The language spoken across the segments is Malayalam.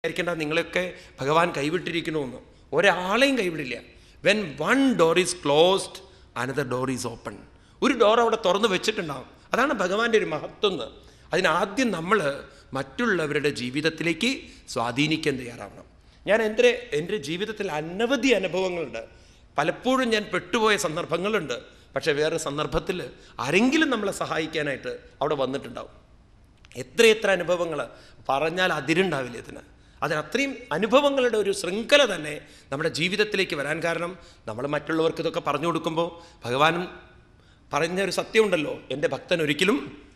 വിചാരിക്കേണ്ട നിങ്ങളെയൊക്കെ ഭഗവാൻ കൈവിട്ടിരിക്കണമെന്ന് ഒരാളെയും കൈവിടില്ല when one door is closed another door is open ഒരു ഡോർ അവിടെ തുറന്ന് വെച്ചിട്ടുണ്ടാവും അതാണ് ഭഗവാന്റെ ഒരു മഹത്വം എന്ന് അതിനാദ്യം നമ്മൾ മറ്റുള്ളവരുടെ ജീവിതത്തിലേക്ക് സ്വാധീനിക്കാൻ തയ്യാറാവണം ഞാൻ എൻ്റെ എൻ്റെ ജീവിതത്തിൽ അനവധി അനുഭവങ്ങളുണ്ട് പലപ്പോഴും ഞാൻ പെട്ടുപോയ സന്ദർഭങ്ങളുണ്ട് പക്ഷേ വേറെ സന്ദർഭത്തിൽ ആരെങ്കിലും നമ്മളെ സഹായിക്കാനായിട്ട് അവിടെ വന്നിട്ടുണ്ടാവും എത്രയെത്ര അനുഭവങ്ങൾ പറഞ്ഞാൽ അതിരുണ്ടാവില്ല ഇതിന് അതിന് അത്രയും അനുഭവങ്ങളുടെ ഒരു ശൃംഖല തന്നെ നമ്മുടെ ജീവിതത്തിലേക്ക് വരാൻ കാരണം നമ്മൾ മറ്റുള്ളവർക്ക് ഇതൊക്കെ പറഞ്ഞു കൊടുക്കുമ്പോൾ ഭഗവാനും പറഞ്ഞ ഒരു സത്യമുണ്ടല്ലോ എൻ്റെ ഭക്തൻ ഒരിക്കലും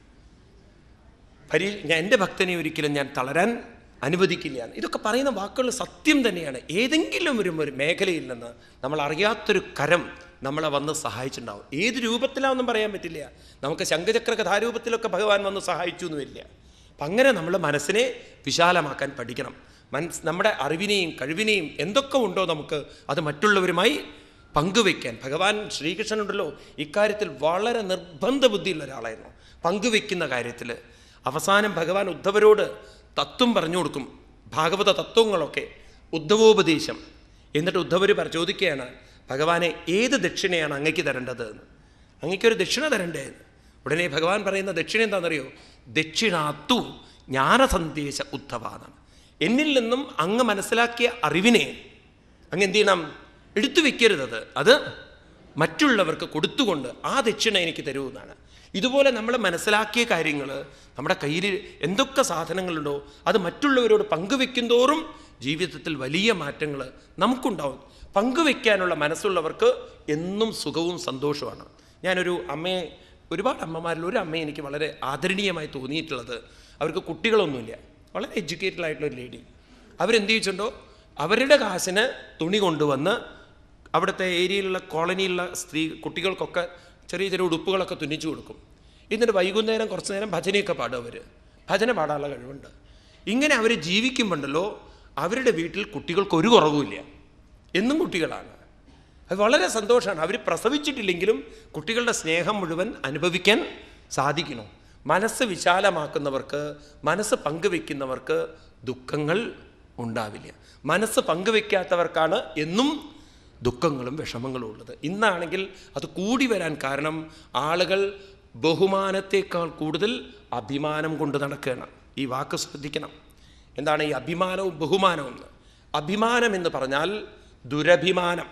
പരി ഞാൻ എൻ്റെ ഭക്തനെ ഒരിക്കലും ഞാൻ തളരാൻ അനുവദിക്കില്ല ഇതൊക്കെ പറയുന്ന വാക്കുകൾ സത്യം തന്നെയാണ് ഏതെങ്കിലും ഒരു ഒരു മേഖലയിൽ നിന്ന് നമ്മൾ അറിയാത്തൊരു കരം നമ്മളെ വന്ന് സഹായിച്ചിട്ടുണ്ടാവും ഏത് രൂപത്തിലാണെന്നും പറയാൻ പറ്റില്ല നമുക്ക് ശംഖചക്ര കഥാരൂപത്തിലൊക്കെ ഭഗവാൻ വന്ന് സഹായിച്ചു എന്നുമില്ല അപ്പം അങ്ങനെ നമ്മൾ മനസ്സിനെ വിശാലമാക്കാൻ പഠിക്കണം മനസ് നമ്മുടെ അറിവിനെയും കഴിവിനെയും എന്തൊക്കെ ഉണ്ടോ നമുക്ക് അത് മറ്റുള്ളവരുമായി പങ്കുവെക്കാൻ ഭഗവാൻ ശ്രീകൃഷ്ണനുണ്ടല്ലോ ഇക്കാര്യത്തിൽ വളരെ നിർബന്ധ ബുദ്ധിയുള്ള ഒരാളായിരുന്നു പങ്കുവെക്കുന്ന കാര്യത്തിൽ അവസാനം ഭഗവാൻ ഉദ്ധവരോട് തത്വം പറഞ്ഞു കൊടുക്കും ഭാഗവത തത്വങ്ങളൊക്കെ ഉദ്ധവോപദേശം എന്നിട്ട് ഉദ്ധവർ പറ ചോദിക്കുകയാണ് ഭഗവാനെ ഏത് ദക്ഷിണയാണ് അങ്ങയ്ക്ക് തരേണ്ടത് എന്ന് അങ്ങയ്ക്കൊരു ദക്ഷിണ തരണ്ടേ എന്ന് ഉടനെ ഭഗവാൻ പറയുന്ന ദക്ഷിണ എന്താണെന്നറിയോ ദക്ഷിണാത്തു ജ്ഞാനസന്ദേശ ഉദ്ധവാന്നാണ് എന്നിൽ നിന്നും അങ്ങ് മനസ്സിലാക്കിയ അറിവിനെ അങ്ങ് എന്ത് ചെയ്യണം എടുത്തു വെക്കരുതത് അത് മറ്റുള്ളവർക്ക് കൊടുത്തുകൊണ്ട് ആ ദക്ഷിണ എനിക്ക് തരൂ എന്നാണ് ഇതുപോലെ നമ്മൾ മനസ്സിലാക്കിയ കാര്യങ്ങൾ നമ്മുടെ കയ്യിൽ എന്തൊക്കെ സാധനങ്ങളുണ്ടോ അത് മറ്റുള്ളവരോട് പങ്കുവെക്കും തോറും ജീവിതത്തിൽ വലിയ മാറ്റങ്ങൾ നമുക്കുണ്ടാവും പങ്കുവെക്കാനുള്ള മനസ്സുള്ളവർക്ക് എന്നും സുഖവും സന്തോഷവുമാണ് ഞാനൊരു അമ്മയെ ഒരുപാട് അമ്മമാരിൽ ഒരു അമ്മയെ എനിക്ക് വളരെ ആദരണീയമായി തോന്നിയിട്ടുള്ളത് അവർക്ക് കുട്ടികളൊന്നുമില്ല വളരെ എഡ്യൂക്കേറ്റഡ് ആയിട്ടുള്ള ഒരു ലേഡി അവരെന്ത് ചെയ്തിട്ടുണ്ടോ അവരുടെ കാശിന് തുണി കൊണ്ടുവന്ന് അവിടുത്തെ ഏരിയയിലുള്ള കോളനിയിലുള്ള സ്ത്രീ കുട്ടികൾക്കൊക്കെ ചെറിയ ചെറിയ ഉടുപ്പുകളൊക്കെ തുന്നിച്ചു കൊടുക്കും എന്നിട്ട് വൈകുന്നേരം കുറച്ച് നേരം ഭജനയൊക്കെ പാടും അവർ ഭജന പാടാനുള്ള കഴിവുണ്ട് ഇങ്ങനെ അവർ ജീവിക്കുമ്പോണ്ടല്ലോ അവരുടെ വീട്ടിൽ കുട്ടികൾക്ക് ഒരു കുറവുമില്ല എന്നും കുട്ടികളാണ് അത് വളരെ സന്തോഷമാണ് അവർ പ്രസവിച്ചിട്ടില്ലെങ്കിലും കുട്ടികളുടെ സ്നേഹം മുഴുവൻ അനുഭവിക്കാൻ സാധിക്കണം മനസ്സ് വിശാലമാക്കുന്നവർക്ക് മനസ്സ് പങ്കുവെക്കുന്നവർക്ക് ദുഃഖങ്ങൾ ഉണ്ടാവില്ല മനസ്സ് പങ്കുവെക്കാത്തവർക്കാണ് എന്നും ദുഃഖങ്ങളും വിഷമങ്ങളും ഉള്ളത് ഇന്നാണെങ്കിൽ അത് കൂടി വരാൻ കാരണം ആളുകൾ ബഹുമാനത്തേക്കാൾ കൂടുതൽ അഭിമാനം കൊണ്ട് നടക്കുകയാണ് ഈ വാക്ക് ശ്രദ്ധിക്കണം എന്താണ് ഈ അഭിമാനവും ബഹുമാനവും എന്ന്? അഭിമാനം എന്ന് പറഞ്ഞാൽ ദുരഭിമാനം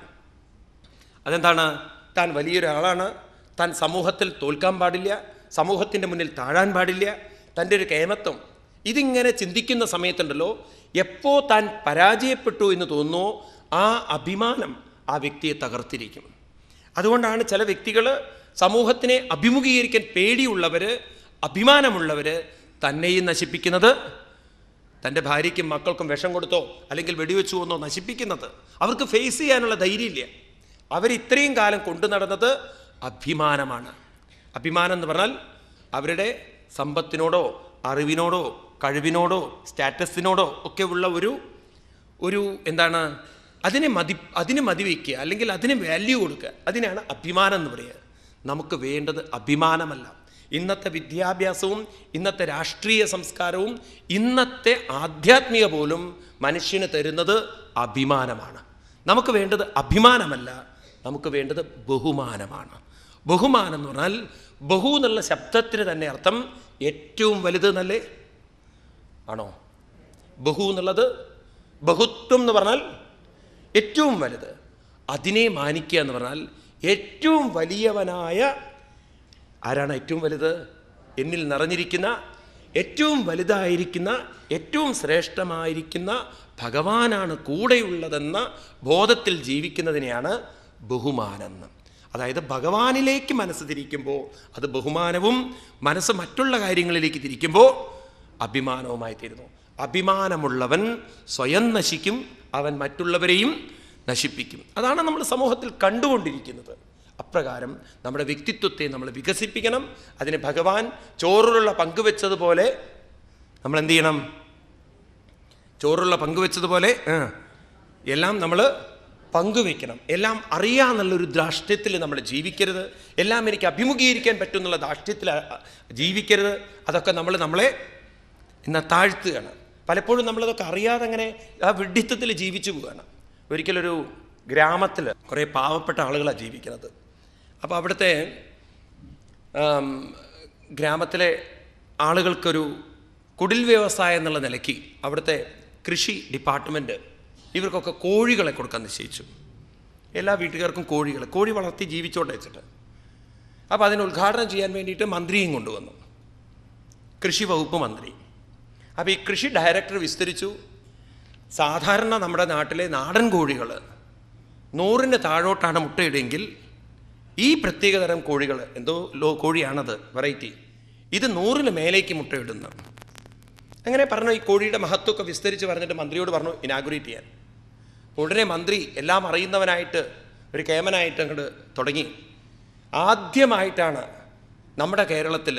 അതെന്താണ് താൻ വലിയൊരാളാണ് താൻ സമൂഹത്തിൽ തോൽക്കാൻ പാടില്ല സമൂഹത്തിൻ്റെ മുന്നിൽ താഴാൻ പാടില്ല തൻ്റെ ഒരു കേമത്വം ഇതിങ്ങനെ ചിന്തിക്കുന്ന സമയത്തുണ്ടല്ലോ എപ്പോൾ താൻ പരാജയപ്പെട്ടു എന്ന് തോന്നുന്നു ആ അഭിമാനം ആ വ്യക്തിയെ തകർത്തിരിക്കും അതുകൊണ്ടാണ് ചില വ്യക്തികൾ സമൂഹത്തിനെ അഭിമുഖീകരിക്കാൻ പേടിയുള്ളവർ അഭിമാനമുള്ളവർ തന്നെയും നശിപ്പിക്കുന്നത് തൻ്റെ ഭാര്യയ്ക്കും മക്കൾക്കും വിഷം കൊടുത്തോ അല്ലെങ്കിൽ വെടിവെച്ചു കൊന്നോ നശിപ്പിക്കുന്നത് അവർക്ക് ഫേസ് ചെയ്യാനുള്ള ധൈര്യമില്ല അവർ ഇത്രയും കാലം കൊണ്ടു നടന്നത് അഭിമാനമാണ് അഭിമാനം എന്ന് പറഞ്ഞാൽ അവരുടെ സമ്പത്തിനോടോ അറിവിനോടോ കഴിവിനോടോ സ്റ്റാറ്റസിനോടോ ഒക്കെ ഉള്ള ഒരു ഒരു എന്താണ് അതിനെ മതി അതിന് മതിവെക്കുക അല്ലെങ്കിൽ അതിന് വാല്യൂ കൊടുക്കുക അതിനാണ് അഭിമാനം എന്ന് പറയുക നമുക്ക് വേണ്ടത് അഭിമാനമല്ല ഇന്നത്തെ വിദ്യാഭ്യാസവും ഇന്നത്തെ രാഷ്ട്രീയ സംസ്കാരവും ഇന്നത്തെ ആധ്യാത്മിക പോലും മനുഷ്യന് തരുന്നത് അഭിമാനമാണ് നമുക്ക് വേണ്ടത് അഭിമാനമല്ല നമുക്ക് വേണ്ടത് ബഹുമാനമാണ് ബഹുമാനം എന്ന് പറഞ്ഞാൽ ബഹു എന്നുള്ള ശബ്ദത്തിന് തന്നെ അർത്ഥം ഏറ്റവും വലുത് എന്നല്ലേ ആണോ ബഹു എന്നുള്ളത് ബഹുത്വം എന്ന് പറഞ്ഞാൽ ഏറ്റവും വലുത് അതിനെ മാനിക്കുക എന്ന് പറഞ്ഞാൽ ഏറ്റവും വലിയവനായ ആരാണ് ഏറ്റവും വലുത് എന്നിൽ നിറഞ്ഞിരിക്കുന്ന ഏറ്റവും വലുതായിരിക്കുന്ന ഏറ്റവും ശ്രേഷ്ഠമായിരിക്കുന്ന ഭഗവാനാണ് കൂടെയുള്ളതെന്ന ബോധത്തിൽ ജീവിക്കുന്നതിനെയാണ് ബഹുമാനം എന്ന് അതായത് ഭഗവാനിലേക്ക് മനസ്സ് തിരിക്കുമ്പോൾ അത് ബഹുമാനവും മനസ്സ് മറ്റുള്ള കാര്യങ്ങളിലേക്ക് തിരിക്കുമ്പോൾ അഭിമാനവുമായി തീരുന്നു അഭിമാനമുള്ളവൻ സ്വയം നശിക്കും അവൻ മറ്റുള്ളവരെയും നശിപ്പിക്കും അതാണ് നമ്മൾ സമൂഹത്തിൽ കണ്ടുകൊണ്ടിരിക്കുന്നത് അപ്രകാരം നമ്മുടെ വ്യക്തിത്വത്തെ നമ്മൾ വികസിപ്പിക്കണം അതിന് ഭഗവാൻ ചോറിലുള്ള പങ്കുവെച്ചതുപോലെ നമ്മൾ എന്ത് ചെയ്യണം ചോറുള്ള പങ്കുവെച്ചതുപോലെ ആ, എല്ലാം നമ്മൾ പങ്കുവെക്കണം എല്ലാം അറിയാന്നുള്ളൊരു ധാർഷ്ട്യത്തിൽ നമ്മൾ ജീവിക്കരുത് എല്ലാം എനിക്ക് അഭിമുഖീകരിക്കാൻ പറ്റും എന്നുള്ള ധാർഷ്ട്യത്തിൽ ആ, ജീവിക്കരുത് അതൊക്കെ നമ്മൾ നമ്മളെ ഇന്ന് താഴ്ത്തുകയാണ് പലപ്പോഴും നമ്മളതൊക്കെ അറിയാതെ അങ്ങനെ ആ വിഡ്ഢിത്തത്തിൽ ജീവിച്ചു പോവുകയാണ് ഒരിക്കലൊരു ഗ്രാമത്തിൽ കുറേ പാവപ്പെട്ട ആളുകളാണ് ജീവിക്കുന്നത് അപ്പോൾ അവിടുത്തെ ആം, ഗ്രാമത്തിലെ ആളുകൾക്കൊരു കുടിൽ വ്യവസായം എന്നുള്ള നിലയ്ക്ക് അവിടുത്തെ കൃഷി ഡിപ്പാർട്ട്മെൻറ്റ് ഇവർക്കൊക്കെ കോഴികളെ കൊടുക്കാൻ നിശ്ചയിച്ചു എല്ലാ വീട്ടുകാർക്കും കോഴികൾ കോഴി വളർത്തി ജീവിച്ചോട്ടെ വെച്ചിട്ട് അപ്പോൾ അതിന് ഉദ്ഘാടനം ചെയ്യാൻ വേണ്ടിയിട്ട് മന്ത്രിയും കൊണ്ടുവന്നു കൃഷി വകുപ്പ് മന്ത്രി അപ്പോൾ ഈ കൃഷി ഡയറക്ടർ വിസ്തരിച്ചു സാധാരണ നമ്മുടെ നാട്ടിലെ നാടൻ കോഴികൾ നൂറിന് താഴോട്ടാണ് മുട്ടയിടെങ്കിൽ ഈ പ്രത്യേകതരം കോഴികൾ എന്തോ ലോ കോഴിയാണത് വെറൈറ്റി ഇത് നൂറിന് മേലേക്ക് മുട്ടയിടുന്നു അങ്ങനെ പറഞ്ഞു ഈ കോഴിയുടെ മഹത്വമൊക്കെ വിസ്തരിച്ച് പറഞ്ഞിട്ട് മന്ത്രിയോട് പറഞ്ഞു ഇനാഗുറേറ്റ് ചെയ്യാൻ ഉടനെ മന്ത്രി എല്ലാം അറിയുന്നവനായിട്ട് ഒരു കേമനായിട്ട് അങ്ങോട്ട് തുടങ്ങി ആദ്യമായിട്ടാണ് നമ്മുടെ കേരളത്തിൽ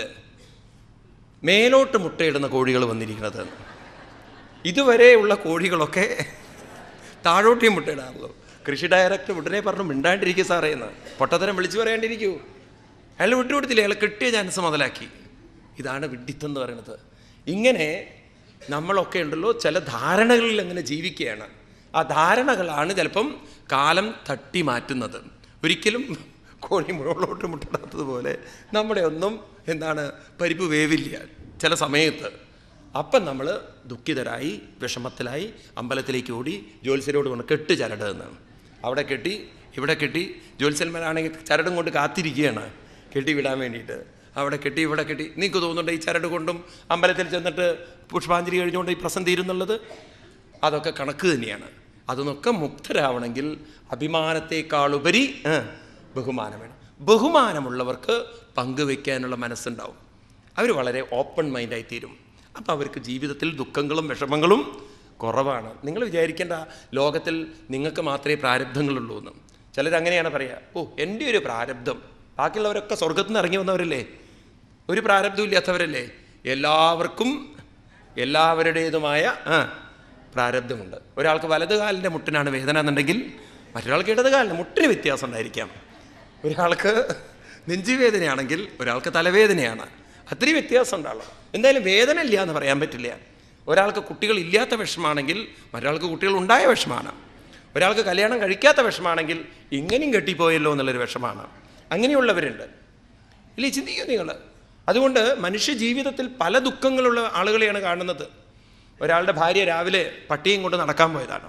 മേലോട്ട് മുട്ടയിടുന്ന കോഴികൾ വന്നിരിക്കുന്നത് ഇതുവരെയുള്ള കോഴികളൊക്കെ താഴോട്ടേ മുട്ടയിടാറുള്ളൂ കൃഷി ഡയറക്ടർ ഉടനെ പറഞ്ഞു മിണ്ടാണ്ടിരിക്കുക സാറേ എന്ന് പൊട്ടത്തരം വിളിച്ചു പറയാണ്ടിരിക്കൂ അയാൾ വിട്ടുകൊടുത്തില്ല അയാൾ കിട്ടിയ ചാൻസ് മുതലാക്കി ഇതാണ് വിഡ്ഢിത്തം എന്ന് പറയുന്നത് ഇങ്ങനെ നമ്മളൊക്കെ ഉണ്ടല്ലോ ചില ധാരണകളിൽ അങ്ങനെ ജീവിക്കുകയാണ് ആ ധാരണകളാണ് ചിലപ്പം കാലം തട്ടി മാറ്റുന്നത് ഒരിക്കലും കോഴി മുകളിലോട്ട് മുട്ടിടാത്തതുപോലെ നമ്മുടെ ഒന്നും എന്താണ് പരിപ്പ് വേവില്ല ചില സമയത്ത് അപ്പം നമ്മൾ ദുഃഖിതരായി വിഷമത്തിലായി അമ്പലത്തിലേക്ക് ഓടി ജ്യോത്സ്യരോട് കൊണ്ട് കെട്ട് ചരട് എന്നാണ് അവിടെ കെട്ടി ഇവിടെ കെട്ടി ജ്യോത്സ്യന്മാരാണെങ്കിൽ ചരടും കൊണ്ട് കാത്തിരിക്കുകയാണ് കെട്ടി വിടാൻ വേണ്ടിയിട്ട് അവിടെ കെട്ടി ഇവിടെ കെട്ടി നിങ്ങൾക്ക് തോന്നുന്നുണ്ട് ഈ ചരട് കൊണ്ടും അമ്പലത്തിൽ ചെന്നിട്ട് പുഷ്പാഞ്ജലി കഴിഞ്ഞുകൊണ്ട് ഈ പ്രസം തീരുന്നുള്ളത് അതൊക്കെ കണക്ക് തന്നെയാണ് അതിനൊക്കെ മുക്തരാവണമെങ്കിൽ അഭിമാനത്തെക്കാളുപരി ആ, ബഹുമാനം വേണം ബഹുമാനമുള്ളവർക്ക് പങ്കുവെക്കാനുള്ള മനസ്സുണ്ടാവും അവർ വളരെ ഓപ്പൺ മൈൻഡായി തീരും അപ്പോൾ അവർക്ക് ജീവിതത്തിൽ ദുഃഖങ്ങളും വിഷമങ്ങളും കുറവാണ് നിങ്ങൾ വിചാരിക്കേണ്ട ലോകത്തിൽ നിങ്ങൾക്ക് മാത്രമേ പ്രാരബ്ധങ്ങളുള്ളൂ എന്ന് ചിലരങ്ങനെയാണ് പറയുക ഓ എൻ്റെ ഒരു പ്രാരബ്ധം ബാക്കിയുള്ളവരൊക്കെ സ്വർഗത്തിൽ നിന്ന് ഇറങ്ങി വന്നവരല്ലേ ഒരു പ്രാരബ്ധവും ഇല്ലാത്തവരല്ലേ എല്ലാവർക്കും എല്ലാവരുടേതുമായ ആ പ്രാരബ്ധമുണ്ട് ഒരാൾക്ക് വലത് കാലിൻ്റെ മുട്ടിനാണ് വേദന എന്നുണ്ടെങ്കിൽ മറ്റൊരാൾക്ക് ഇടത് കാലിന് മുട്ടിന് വ്യത്യാസം ഉണ്ടായിരിക്കാം ഒരാൾക്ക് നെഞ്ചുവേദനയാണെങ്കിൽ ഒരാൾക്ക് തലവേദനയാണ് അത്രയും വ്യത്യാസം ഉണ്ടാവും എന്തായാലും വേദന ഇല്ല എന്ന് പറയാൻ പറ്റില്ല ഒരാൾക്ക് കുട്ടികൾ ഇല്ലാത്ത വിഷമാണെങ്കിൽ മറ്റൊരാൾക്ക് കുട്ടികൾ ഉണ്ടായ വിഷമാണ് ഒരാൾക്ക് കല്യാണം കഴിക്കാത്ത വിഷമാണെങ്കിൽ ഇങ്ങനെയും കെട്ടിപ്പോയല്ലോ എന്നുള്ളൊരു വിഷമാണ് അങ്ങനെയുള്ളവരുണ്ട് ഇല്ലേ ചിന്തിക്കൂ നിങ്ങൾ അതുകൊണ്ട് മനുഷ്യ ജീവിതത്തിൽ പല ദുഃഖങ്ങളുള്ള ആളുകളെയാണ് കാണുന്നത് ഒരാളുടെ ഭാര്യ രാവിലെ പട്ടിയും കൊണ്ട് നടക്കാൻ പോയതാണ്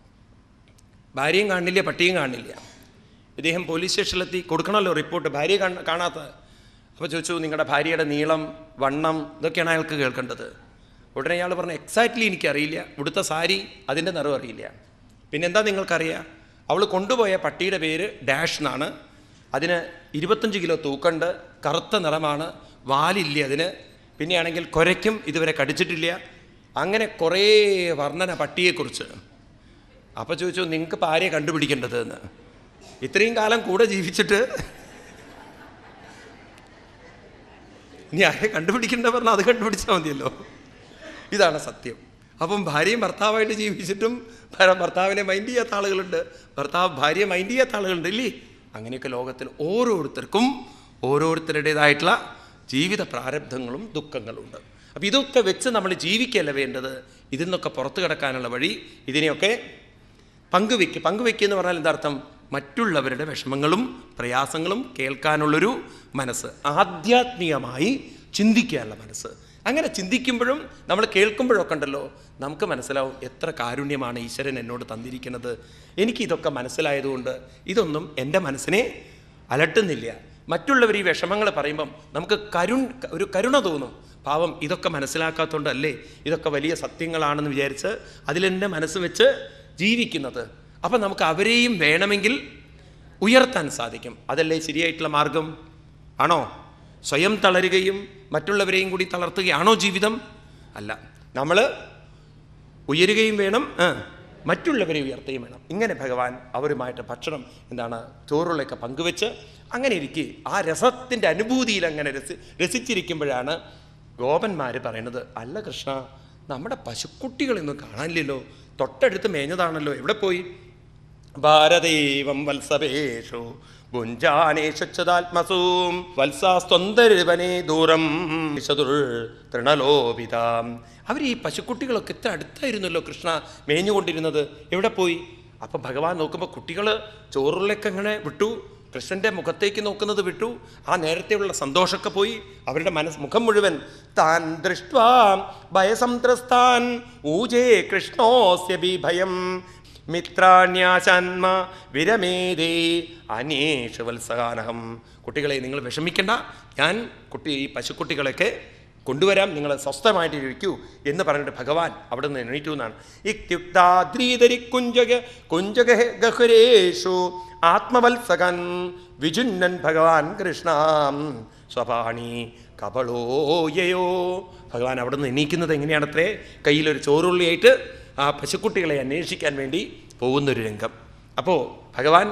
ഭാര്യയും കാണില്ല പട്ടിയും കാണില്ല ഇദ്ദേഹം പോലീസ് സ്റ്റേഷനിലെത്തി കൊടുക്കണമല്ലോ റിപ്പോർട്ട് ഭാര്യ കാണ- കാണാത്തത് അപ്പോൾ ചോദിച്ചു നിങ്ങളുടെ ഭാര്യയുടെ നീളം വണ്ണം ഇതൊക്കെയാണ് അയാൾക്ക് കേൾക്കേണ്ടത് ഉടനെ അയാൾ പറഞ്ഞു എക്സാക്ട്ലി എനിക്കറിയില്ല ഇവിടുത്തെ സാരി അതിൻ്റെ നിറവ് അറിയില്ല പിന്നെന്താ നിങ്ങൾക്കറിയാം അവൾ കൊണ്ടുപോയ പട്ടിയുടെ പേര് ഡാഷ് എന്നാണ് അതിന് ഇരുപത്തഞ്ച് കിലോ തൂക്കണ്ട് കറുത്ത നിറമാണ് വാലില്ല അതിന് പിന്നെയാണെങ്കിൽ കുരയ്ക്കും ഇതുവരെ കടിച്ചിട്ടില്ല അങ്ങനെ കുറേ വർണ്ണന പട്ടിയെക്കുറിച്ച് അപ്പോൾ ചോദിച്ചു നിങ്ങൾക്ക് ഇപ്പോൾ ആരെയാണ് കണ്ടുപിടിക്കേണ്ടത് എന്ന് ഇത്രയും കാലം കൂടെ ജീവിച്ചിട്ട് ഇനി ആരെ കണ്ടുപിടിക്കേണ്ട പറഞ്ഞാൽ അത് കണ്ടുപിടിച്ചാൽ മതിയല്ലോ ഇതാണ് സത്യം അപ്പം ഭാര്യയും ഭർത്താവായിട്ട് ജീവിച്ചിട്ടും ഭര- ഭർത്താവിനെ മൈൻഡ് ചെയ്യാത്ത ആളുകളുണ്ട് ഭർത്താവ് ഭാര്യയെ മൈൻഡ് ചെയ്യാത്ത ആളുകളുണ്ട് ഇല്ലേ അങ്ങനെയൊക്കെ ലോകത്തിൽ ഓരോരുത്തർക്കും ഓരോരുത്തരുടേതായിട്ടുള്ള ജീവിത പ്രാരബ്ധങ്ങളും ദുഃഖങ്ങളുണ്ട് അപ്പോൾ ഇതൊക്കെ വെച്ച് നമ്മൾ ജീവിക്കുകയല്ല വേണ്ടത് ഇതിൽ നിന്നൊക്കെ പുറത്തു കിടക്കാനുള്ള വഴി ഇതിനെയൊക്കെ പങ്കുവെക്കുക പങ്കുവെക്കുക എന്ന് പറഞ്ഞാൽ എന്താ അർത്ഥം മറ്റുള്ളവരുടെ വിഷമങ്ങളും പ്രയാസങ്ങളും കേൾക്കാനുള്ളൊരു മനസ്സ് ആധ്യാത്മികമായി ചിന്തിക്കാനുള്ള മനസ്സ് അങ്ങനെ ചിന്തിക്കുമ്പോഴും നമ്മൾ കേൾക്കുമ്പോഴൊക്കെ ഉണ്ടല്ലോ നമുക്ക് മനസ്സിലാവും എത്ര കാരുണ്യമാണ് ഈശ്വരൻ എന്നോട് തന്നിരിക്കുന്നത് എനിക്ക് ഇതൊക്കെ മനസ്സിലായതുകൊണ്ട് ഇതൊന്നും എൻ്റെ മനസ്സിനെ അലട്ടുന്നില്ല മറ്റുള്ളവർ ഈ വിഷമങ്ങൾ പറയുമ്പം നമുക്ക് കരുൺ ഒരു കരുണ തോന്നും പാവം ഇതൊക്കെ മനസ്സിലാക്കാത്തതുകൊണ്ടല്ലേ ഇതൊക്കെ വലിയ സത്യങ്ങളാണെന്ന് വിചാരിച്ച് അതിലെന്നെ മനസ്സ് വെച്ച് ജീവിക്കുന്നത് അപ്പം നമുക്ക് അവരെയും വേണമെങ്കിൽ ഉയർത്താൻ സാധിക്കും അതല്ലേ ശരിയായിട്ടുള്ള മാർഗം ആണോ സ്വയം തളരുകയും മറ്റുള്ളവരെയും കൂടി തളർത്തുകയാണോ ജീവിതം അല്ല നമ്മൾ ഉയരുകയും വേണം ആ, മറ്റുള്ളവരെ ഉയർത്തുകയും വേണം ഇങ്ങനെ ഭഗവാൻ അവരുമായിട്ട് ഭക്ഷണം എന്താണ് ചോറുകളൊക്കെ പങ്കുവെച്ച് അങ്ങനെ ഇരിക്കെ ആ രസത്തിൻ്റെ അനുഭൂതിയിൽ അങ്ങനെ രസി രസിച്ചിരിക്കുമ്പോഴാണ് ഗോപന്മാർ പറയുന്നത് അല്ല കൃഷ്ണ നമ്മുടെ പശുക്കുട്ടികളൊന്നും കാണാനില്ലല്ലോ തൊട്ടടുത്ത് മേഞ്ഞതാണല്ലോ എവിടെ പോയി ഭാരതേവം വത്സവേഷു ഭുഞ്ചാനേഷാത്മസൂം വത്സാസ്തൊന്തരുവനെ ദൂരം വിശതുർ തൃണലോപിതാം അവർ ഈ പശുക്കുട്ടികളൊക്കെ ഇത്ര അടുത്തായിരുന്നല്ലോ കൃഷ്ണ മേഞ്ഞുകൊണ്ടിരുന്നത് എവിടെ പോയി അപ്പം ഭഗവാൻ നോക്കുമ്പോൾ കുട്ടികൾ ചോറുള്ളൊക്കെ അങ്ങനെ വിട്ടു കൃഷ്ണന്റെ മുഖത്തേക്ക് നോക്കുന്നത് വിട്ടു ആ നേരത്തെയുള്ള സന്തോഷമൊക്കെ പോയി അവരുടെ മനസ്സ് മുഖം മുഴുവൻ താൻ ദൃഷ്ട്വാ ഭയസംത്രസ്താൻ ഊജേ കൃഷ്ണോസ്യ ഭയം മിത്രാണ്യാശാന്മ വിരമേതേ അനേഷ വത്സകാനഹം കുട്ടികളെ നിങ്ങൾ വിഷമിക്കണ്ട ഞാൻ കുട്ടി ഈ പശുക്കുട്ടികളൊക്കെ കൊണ്ടുവരാം നിങ്ങൾ സ്വസ്ഥമായിട്ട് ഇരിക്കൂ എന്ന് പറഞ്ഞിട്ട് ഭഗവാൻ അവിടെ നിന്ന് എണീറ്റു എന്നാണ് ഇത്യുക്താദ്രീതരി കുഞ്ചക കുഞ്ചക ഗഹുരേഷു ആത്മവത്സകൻ വിജുന്നൻ ഭഗവാൻ കൃഷ്ണ സ്വപാണി കപളോയയോ ഭഗവാൻ അവിടെ നിന്ന് എണീക്കുന്നത് എങ്ങനെയാണത്രേ കയ്യിലൊരു ചോറുള്ളിയായിട്ട് ആ പശുക്കുട്ടികളെ അന്വേഷിക്കാൻ വേണ്ടി പോകുന്നൊരു രംഗം അപ്പോൾ ഭഗവാൻ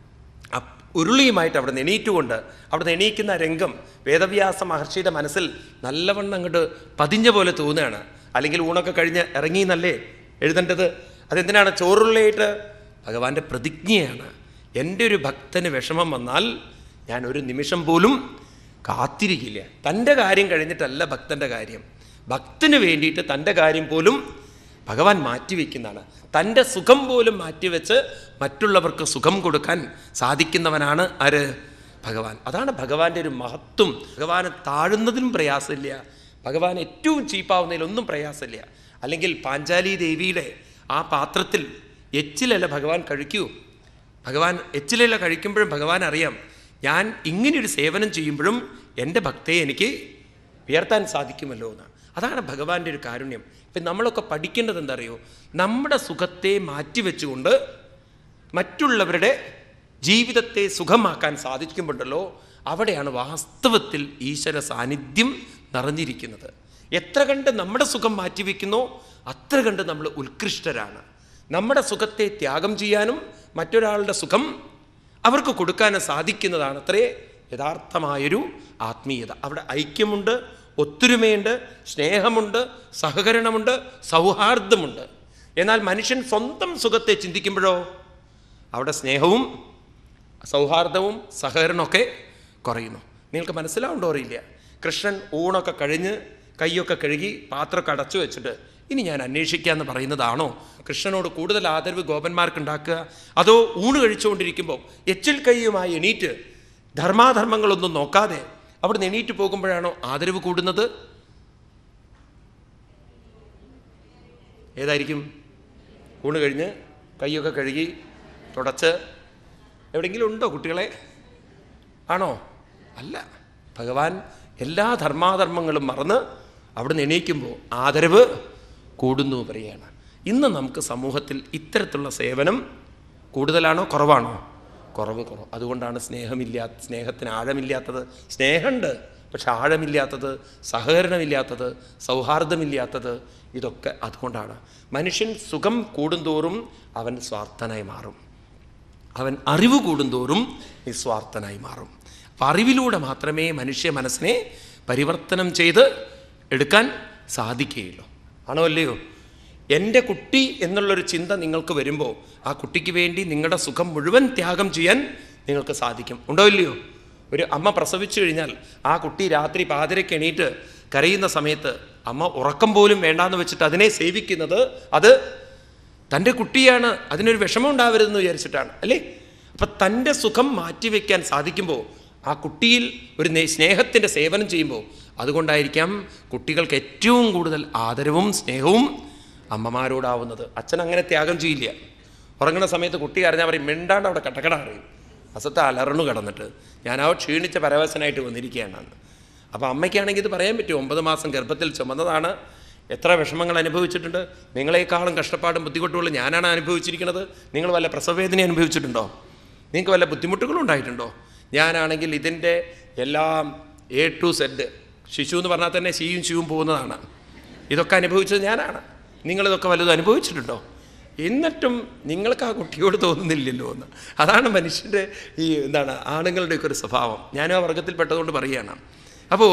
ആ ഉരുളിയുമായിട്ട് അവിടെ നിന്ന് എണീറ്റുകൊണ്ട് അവിടെ നിന്ന് എണീക്കുന്ന രംഗം വേദവ്യാസ മഹർഷിയുടെ മനസ്സിൽ നല്ലവണ്ണം അങ്ങോട്ട് പതിഞ്ഞ പോലെ തോന്നുകയാണ് അല്ലെങ്കിൽ ഊണൊക്കെ കഴിഞ്ഞ് ഇറങ്ങി എന്നല്ലേ എഴുതേണ്ടത് അതെന്തിനാണ് ചോറുള്ളിയായിട്ട് ഭഗവാന്റെ പ്രതിജ്ഞയാണ് എൻ്റെ ഒരു ഭക്തന് വിഷമം വന്നാൽ ഞാൻ ഒരു നിമിഷം പോലും കാത്തിരിക്കില്ല തൻ്റെ കാര്യം കഴിഞ്ഞിട്ടല്ല ഭക്തൻ്റെ കാര്യം ഭക്തന് വേണ്ടിയിട്ട് തൻ്റെ കാര്യം പോലും ഭഗവാൻ മാറ്റിവെക്കുന്നതാണ് തൻ്റെ സുഖം പോലും മാറ്റിവെച്ച് മറ്റുള്ളവർക്ക് സുഖം കൊടുക്കാൻ സാധിക്കുന്നവനാണ് ആര് ഭഗവാൻ അതാണ് ഭഗവാന്റെ ഒരു മഹത്വം ഭഗവാന് താഴുന്നതിനും പ്രയാസമില്ല ഭഗവാൻ ഏറ്റവും ചീപ്പാവുന്നതിലൊന്നും പ്രയാസമില്ല അല്ലെങ്കിൽ പാഞ്ചാലി ദേവിയുടെ ആ പാത്രത്തിൽ എച്ചിലല്ല ഭഗവാൻ കഴിക്കൂ ഭഗവാൻ എച്ചിലല്ല കഴിക്കുമ്പോഴും ഭഗവാൻ അറിയാം ഞാൻ ഇങ്ങനെയൊരു സേവനം ചെയ്യുമ്പോഴും എൻ്റെ ഭക്തയെ എനിക്ക് ഉയർത്താൻ സാധിക്കുമല്ലോ എന്ന് അതാണ് ഭഗവാന്റെ ഒരു കാരുണ്യം ഇപ്പം നമ്മളൊക്കെ പഠിക്കേണ്ടത് എന്താ അറിയോ നമ്മുടെ സുഖത്തെ മാറ്റിവെച്ചുകൊണ്ട് മറ്റുള്ളവരുടെ ജീവിതത്തെ സുഖമാക്കാൻ സാധിക്കുമ്പോണ്ടല്ലോ അവിടെയാണ് വാസ്തവത്തിൽ ഈശ്വര സാന്നിധ്യം നിറഞ്ഞിരിക്കുന്നത് എത്ര കണ്ട് നമ്മുടെ സുഖം മാറ്റിവെക്കുന്നോ അത്ര കണ്ട് നമ്മൾ ഉത്കൃഷ്ടരാണ് നമ്മുടെ സുഖത്തെ ത്യാഗം ചെയ്യാനും മറ്റൊരാളുടെ സുഖം അവർക്ക് കൊടുക്കാനും സാധിക്കുന്നതാണ് അത്രേ യഥാർത്ഥമായൊരു ആത്മീയത അവിടെ ഐക്യമുണ്ട് ഒത്തൊരുമയുണ്ട് സ്നേഹമുണ്ട് സഹകരണമുണ്ട് സൗഹാർദ്ദമുണ്ട് എന്നാൽ മനുഷ്യൻ സ്വന്തം സുഖത്തെ ചിന്തിക്കുമ്പോഴോ അവിടെ സ്നേഹവും സൗഹാർദ്ദവും സഹകരണമൊക്കെ കുറയുന്നു നിങ്ങൾക്ക് മനസ്സിലാവുണ്ടോ അറിയില്ല കൃഷ്ണൻ ഊണൊക്കെ കഴിഞ്ഞ് കൈയൊക്കെ കഴുകി പാത്രമൊക്കെ അടച്ചു വെച്ചിട്ട് ഇനി ഞാൻ അന്വേഷിക്കാമെന്ന് പറയുന്നതാണോ കൃഷ്ണനോട് കൂടുതൽ ആദരവ് ഗോപന്മാർക്ക് ഉണ്ടാക്കുക അതോ ഊണ് കഴിച്ചുകൊണ്ടിരിക്കുമ്പോൾ എച്ചിൽ കൈയുമായി എണീറ്റ് ധർമാധർമ്മങ്ങളൊന്നും നോക്കാതെ അവിടെ എണീറ്റ് പോകുമ്പോഴാണോ ആദരവ് കൂടുന്നത് ഏതായിരിക്കും ഊണ് കഴിഞ്ഞ് കൈയൊക്കെ കഴുകി തുടച്ച് എവിടെയെങ്കിലും ഉണ്ടോ കുട്ടികളെ ആണോ അല്ല ഭഗവാൻ എല്ലാ ധർമാധർമ്മങ്ങളും മറന്ന് അവിടുന്ന് എണീക്കുമ്പോൾ ആദരവ് കൂടുന്നു പറയുകയാണ് ഇന്ന് നമുക്ക് സമൂഹത്തിൽ ഇത്തരത്തിലുള്ള സേവനം കൂടുതലാണോ കുറവാണോ കുറവ് കുറവ് അതുകൊണ്ടാണ് സ്നേഹമില്ലാത്ത സ്നേഹത്തിന് ആഴമില്ലാത്തത് സ്നേഹമുണ്ട് പക്ഷെ ആഴമില്ലാത്തത് സഹകരണമില്ലാത്തത് സൗഹാർദ്ദമില്ലാത്തത് ഇതൊക്കെ അതുകൊണ്ടാണ് മനുഷ്യൻ സുഖം കൂടുന്തോറും അവൻ സ്വാർത്ഥനായി മാറും അവൻ അറിവ് കൂടുന്തോറും നിസ്വാർത്ഥനായി മാറും അപ്പം അറിവിലൂടെ മാത്രമേ മനുഷ്യ മനസ്സിനെ പരിവർത്തനം ചെയ്ത് എടുക്കാൻ സാധിക്കുകയുള്ളൂ ആണോ അല്ലയോ എൻ്റെ കുട്ടി എന്നുള്ളൊരു ചിന്ത നിങ്ങൾക്ക് വരുമ്പോൾ ആ കുട്ടിക്ക് വേണ്ടി നിങ്ങളുടെ സുഖം മുഴുവൻ ത്യാഗം ചെയ്യാൻ നിങ്ങൾക്ക് സാധിക്കും ഉണ്ടോ ഇല്ലയോ ഒരു അമ്മ പ്രസവിച്ചു കഴിഞ്ഞാൽ ആ കുട്ടി രാത്രി പാതിരയ്ക്ക് എണീറ്റ് കരയുന്ന സമയത്ത് അമ്മ ഉറക്കം പോലും വേണ്ടാന്ന് വെച്ചിട്ട് അതിനെ സേവിക്കുന്നത് അത് തൻ്റെ കുട്ടിയാണ് അതിനൊരു വിഷമം ഉണ്ടാവരുതെന്ന് വിചാരിച്ചിട്ടാണ് അല്ലേ അപ്പം തൻ്റെ സുഖം മാറ്റിവെക്കാൻ സാധിക്കുമ്പോൾ ആ കുട്ടിയിൽ ഒരു നേ- സ്നേഹത്തിൻ്റെ സേവനം ചെയ്യുമ്പോൾ അതുകൊണ്ടായിരിക്കാം കുട്ടികൾക്ക് ഏറ്റവും കൂടുതൽ ആദരവും സ്നേഹവും അമ്മമാരോടാവുന്നത് അച്ഛൻ അങ്ങനെ ത്യാഗം ചെയ്യില്ല ഉറങ്ങുന്ന സമയത്ത് കുട്ടി അറിഞ്ഞാൽ പറയും മിണ്ടാണ്ട് അവിടെ കട്ടക്കട അറിയും അസത്തെ അലറണു കിടന്നിട്ട് ഞാൻ ആ ക്ഷീണിച്ച പരവശനായിട്ട് വന്നിരിക്കുകയാണ് അപ്പോൾ അമ്മയ്ക്കാണെങ്കിൽ ഇത് പറയാൻ പറ്റും ഒമ്പത് മാസം ഗർഭത്തിൽ ചുമന്നതാണ് എത്ര വിഷമങ്ങൾ അനുഭവിച്ചിട്ടുണ്ട് നിങ്ങളെക്കാളും കഷ്ടപ്പാടും ബുദ്ധിമുട്ടുകളും ഞാനാണ് അനുഭവിച്ചിരിക്കുന്നത് നിങ്ങൾ വല്ല പ്രസവവേദന അനുഭവിച്ചിട്ടുണ്ടോ നിങ്ങൾക്ക് വല്ല ബുദ്ധിമുട്ടുകളും ഉണ്ടായിട്ടുണ്ടോ ഞാനാണെങ്കിൽ ഇതിൻ്റെ എല്ലാം എ ടു സെഡ് ശിശു എന്ന് പറഞ്ഞാൽ തന്നെ ശിയും ശിവും പോകുന്നതാണ് ഇതൊക്കെ അനുഭവിച്ചത് ഞാനാണ് നിങ്ങളിതൊക്കെ വല്ലതും അനുഭവിച്ചിട്ടുണ്ടോ എന്നിട്ടും നിങ്ങൾക്ക് ആ കുട്ടിയോട് തോന്നുന്നില്ലല്ലോ എന്ന് അതാണ് മനുഷ്യൻ്റെ ഈ എന്താണ് ആണുങ്ങളുടെയൊക്കെ ഒരു സ്വഭാവം ഞാനും ആ വർഗത്തിൽപ്പെട്ടതുകൊണ്ട് പറയുകയാണ് അപ്പോൾ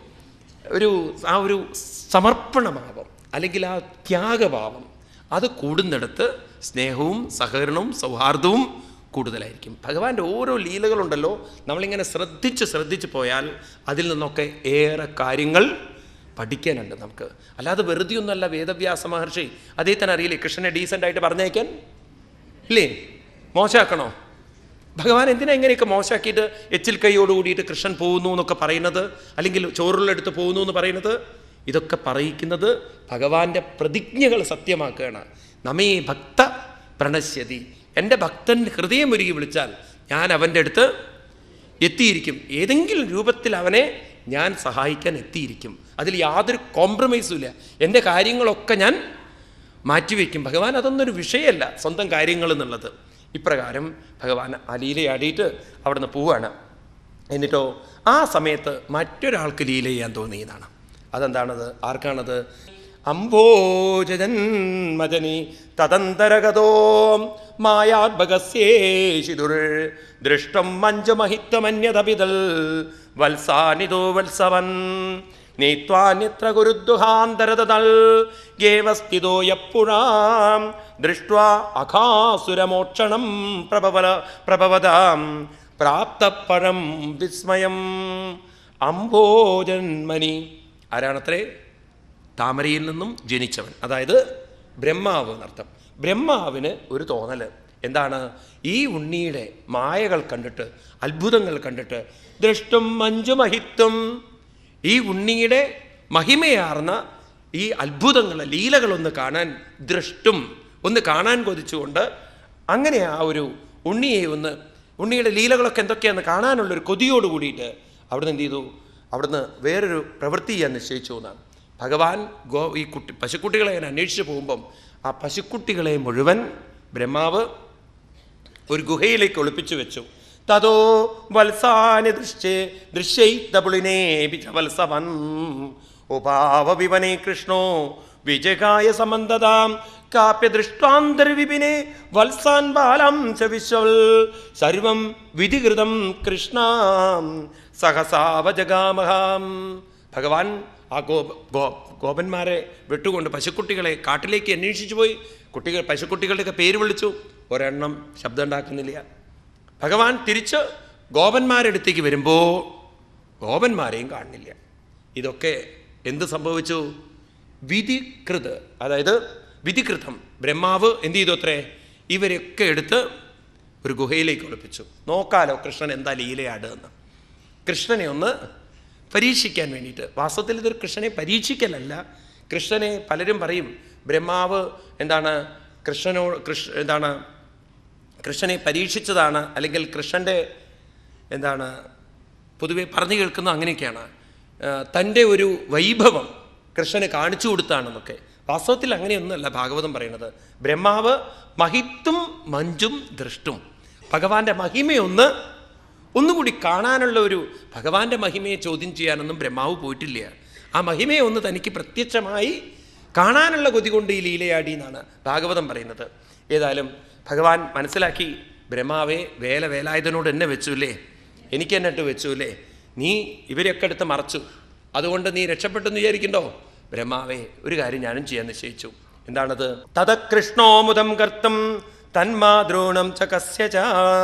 ഒരു ആ ഒരു സമർപ്പണഭാവം അല്ലെങ്കിൽ ആ ത്യാഗഭാവം അത് കൂടുന്നിടത്ത് സ്നേഹവും സഹകരണവും സൗഹാർദ്ദവും കൂടുതലായിരിക്കും ഭഗവാന്റെ ഓരോ ലീലകളുണ്ടല്ലോ നമ്മളിങ്ങനെ ശ്രദ്ധിച്ച് ശ്രദ്ധിച്ച് പോയാൽ അതിൽ നിന്നൊക്കെ ഏറെ കാര്യങ്ങൾ പഠിക്കാനുണ്ട് നമുക്ക് അല്ലാതെ വെറുതെ ഒന്നല്ല വേദവ്യാസ മഹർഷി അദ്ദേഹത്തിന് അറിയില്ലേ കൃഷ്ണനെ ഡീസൻ്റ് ആയിട്ട് പറഞ്ഞേക്കാൻ ഇല്ലേ മോശമാക്കണോ ഭഗവാൻ എന്തിനാ ഇങ്ങനെയൊക്കെ മോശമാക്കിയിട്ട് എച്ചിൽ കൈയോട് കൂടിയിട്ട് കൃഷ്ണൻ പോകുന്നു എന്നൊക്കെ പറയുന്നത് അല്ലെങ്കിൽ ചോറുള്ളെടുത്ത് പോകുന്നു എന്ന് പറയുന്നത് ഇതൊക്കെ പറയിക്കുന്നത് ഭഗവാന്റെ പ്രതിജ്ഞകൾ സത്യമാക്കുകയാണ് നമ്മേ ഭക്ത പ്രണശ്യതി എൻ്റെ ഭക്തൻ ഹൃദയം ഒരുക്കി വിളിച്ചാൽ ഞാൻ അവൻ്റെ അടുത്ത് എത്തിയിരിക്കും ഏതെങ്കിലും രൂപത്തിൽ അവനെ ഞാൻ സഹായിക്കാൻ എത്തിയിരിക്കും അതിൽ യാതൊരു കോംപ്രമൈസും ഇല്ല എൻ്റെ കാര്യങ്ങളൊക്കെ ഞാൻ മാറ്റിവെക്കും ഭഗവാൻ അതൊന്നൊരു വിഷയമല്ല സ്വന്തം കാര്യങ്ങൾ എന്നുള്ളത് ഇപ്രകാരം ഭഗവാൻ ആ ലീലയാടിയിട്ട് അവിടുന്ന് പോവാണ് എന്നിട്ടോ ആ സമയത്ത് മറ്റൊരാൾക്ക് ലീല ചെയ്യാൻ തോന്നിയതാണ് അതെന്താണത് ആർക്കാണത് അംബോജന്മജനി തദന്തരഗതോ മായാത്മകസ്യേഷിതുർ ദൃഷ്ടം മഞ്ജുമഹിത്വമന്യതപിതൽ വത്സാനിതോ വത്സവൻ നീത്വാന്യത്ര ഗുരുദ്ദുഹാന്തരതൽ ഗേവസ്ഥിതോ യപ്പുഴാം ദൃഷ്ട്വാ അഖാസുരമോക്ഷണം പ്രഭവല പ്രഭവതാം പ്രാപ്തപരം വിസ്മയം അംബോജന്മനി ആരാണത്രേ താമരയിൽ നിന്നും ജനിച്ചവൻ അതായത് ബ്രഹ്മാവ് എന്നർത്ഥം ബ്രഹ്മാവിന് ഒരു തോന്നൽ എന്താണ് ഈ ഉണ്ണിയുടെ മായകൾ കണ്ടിട്ട് അത്ഭുതങ്ങൾ കണ്ടിട്ട് ദൃഷ്ടും മഞ്ജുമഹിത്വം ഈ ഉണ്ണിയുടെ മഹിമയാർന്ന ഈ അത്ഭുതങ്ങൾ ലീലകളൊന്ന് കാണാൻ ദൃഷ്ടും ഒന്ന് കാണാൻ കൊതിച്ചുകൊണ്ട് അങ്ങനെ ആ ഒരു ഉണ്ണിയെ ഒന്ന് ഉണ്ണിയുടെ ലീലകളൊക്കെ എന്തൊക്കെയാന്ന് കാണാനുള്ളൊരു കൊതിയോട് കൂടിയിട്ട് അവിടുന്ന് എന്ത് ചെയ്തു അവിടുന്ന് വേറൊരു പ്രവൃത്തി ചെയ്യാൻ നിശ്ചയിച്ചു എന്നാണ് ഭഗവാൻ ഗോ ഈ കുട്ടി പശുക്കുട്ടികളെ ഞാൻ അന്വേഷിച്ച് പോകുമ്പം ആ പശുക്കുട്ടികളെ മുഴുവൻ ബ്രഹ്മാവ് ഒരു ഗുഹയിലേക്ക് ഒളിപ്പിച്ചു വെച്ചു തതോ വത്സാനി ദൃശ്യേ ദൃശ്യൈത്തപുളിനേ വത്സവൻ ഉപാവവിവനെ കൃഷ്ണോ വിജകായ സമന്തതാം കാപ്യദൃഷ്ടാന്തർവിപിനെ വത്സാൻ ബാലം ച വിശ്വൽ സർവം വിധികൃതം കൃഷ്ണ സഹസാവജഗാമഹാം ഭഗവാൻ ആ ഗോ ഗോ ഗോപന്മാരെ വിട്ടുകൊണ്ട് പശുക്കുട്ടികളെ കാട്ടിലേക്ക് അന്വേഷിച്ചു പോയി കുട്ടികൾ പശുക്കുട്ടികളുടെയൊക്കെ പേര് വിളിച്ചു ഒരെണ്ണം ശബ്ദം ഉണ്ടാക്കുന്നില്ല ഭഗവാൻ തിരിച്ച് ഗോപന്മാരുടെ അടുത്തേക്ക് വരുമ്പോൾ ഗോപന്മാരെയും കാണുന്നില്ല ഇതൊക്കെ എന്ത് സംഭവിച്ചു വിധികൃത് അതായത് വിധികൃതം ബ്രഹ്മാവ് എന്ത് ചെയ്തു അത്രേ ഇവരെയൊക്കെ എടുത്ത് ഒരു ഗുഹയിലേക്ക് ഒളിപ്പിച്ചു നോക്കാലോ കൃഷ്ണൻ എന്താ ലീലയാട് എന്ന് കൃഷ്ണനെ ഒന്ന് പരീക്ഷിക്കാൻ വേണ്ടിയിട്ട് വാസ്തവത്തിൽ ഇതൊരു കൃഷ്ണനെ പരീക്ഷിക്കലല്ല കൃഷ്ണനെ പലരും പറയും ബ്രഹ്മാവ് എന്താണ് കൃഷ്ണനോ കൃഷ്ണ എന്താണ് കൃഷ്ണനെ പരീക്ഷിച്ചതാണ് അല്ലെങ്കിൽ കൃഷ്ണൻ്റെ എന്താണ് പൊതുവെ പറഞ്ഞു കേൾക്കുന്ന അങ്ങനെയൊക്കെയാണ് ആ, തൻ്റെ ഒരു വൈഭവം കൃഷ്ണന് കാണിച്ചു കൊടുത്താണെന്നൊക്കെ വാസ്തവത്തിൽ അങ്ങനെയൊന്നുമല്ല ഭാഗവതം പറയുന്നത് ബ്രഹ്മാവ് മഹിത്തും മഞ്ചും ദൃഷ്ടും ഭഗവാന്റെ മഹിമയൊന്ന് ഒന്നുകൂടി കാണാനുള്ള ഒരു ഭഗവാന്റെ മഹിമയെ ചോദ്യം ചെയ്യാനൊന്നും ബ്രഹ്മാവ് പോയിട്ടില്ല ആ മഹിമയെ ഒന്ന് തനിക്ക് പ്രത്യക്ഷമായി കാണാനുള്ള കൊതി കൊണ്ട് ഈ ലീലയാടി എന്നാണ് ഭാഗവതം പറയുന്നത് ഏതായാലും ഭഗവാൻ മനസ്സിലാക്കി ബ്രഹ്മാവെ വേല വേലായുധനോട് എന്നെ വെച്ചു അല്ലേ എനിക്ക് എന്നെ ഇട്ട് വെച്ചു അല്ലേ നീ ഇവരെയൊക്കെ എടുത്ത് മറച്ചു അതുകൊണ്ട് നീ രക്ഷപ്പെട്ടെന്ന് വിചാരിക്കണ്ടോ ബ്രഹ്മാവേ ഒരു കാര്യം ഞാനും ചെയ്യാൻ നിശ്ചയിച്ചു എന്താണത് തതകൃഷ്ണോമുദം കർത്തും തന്മാദ്രോണം ച കസ്യ ച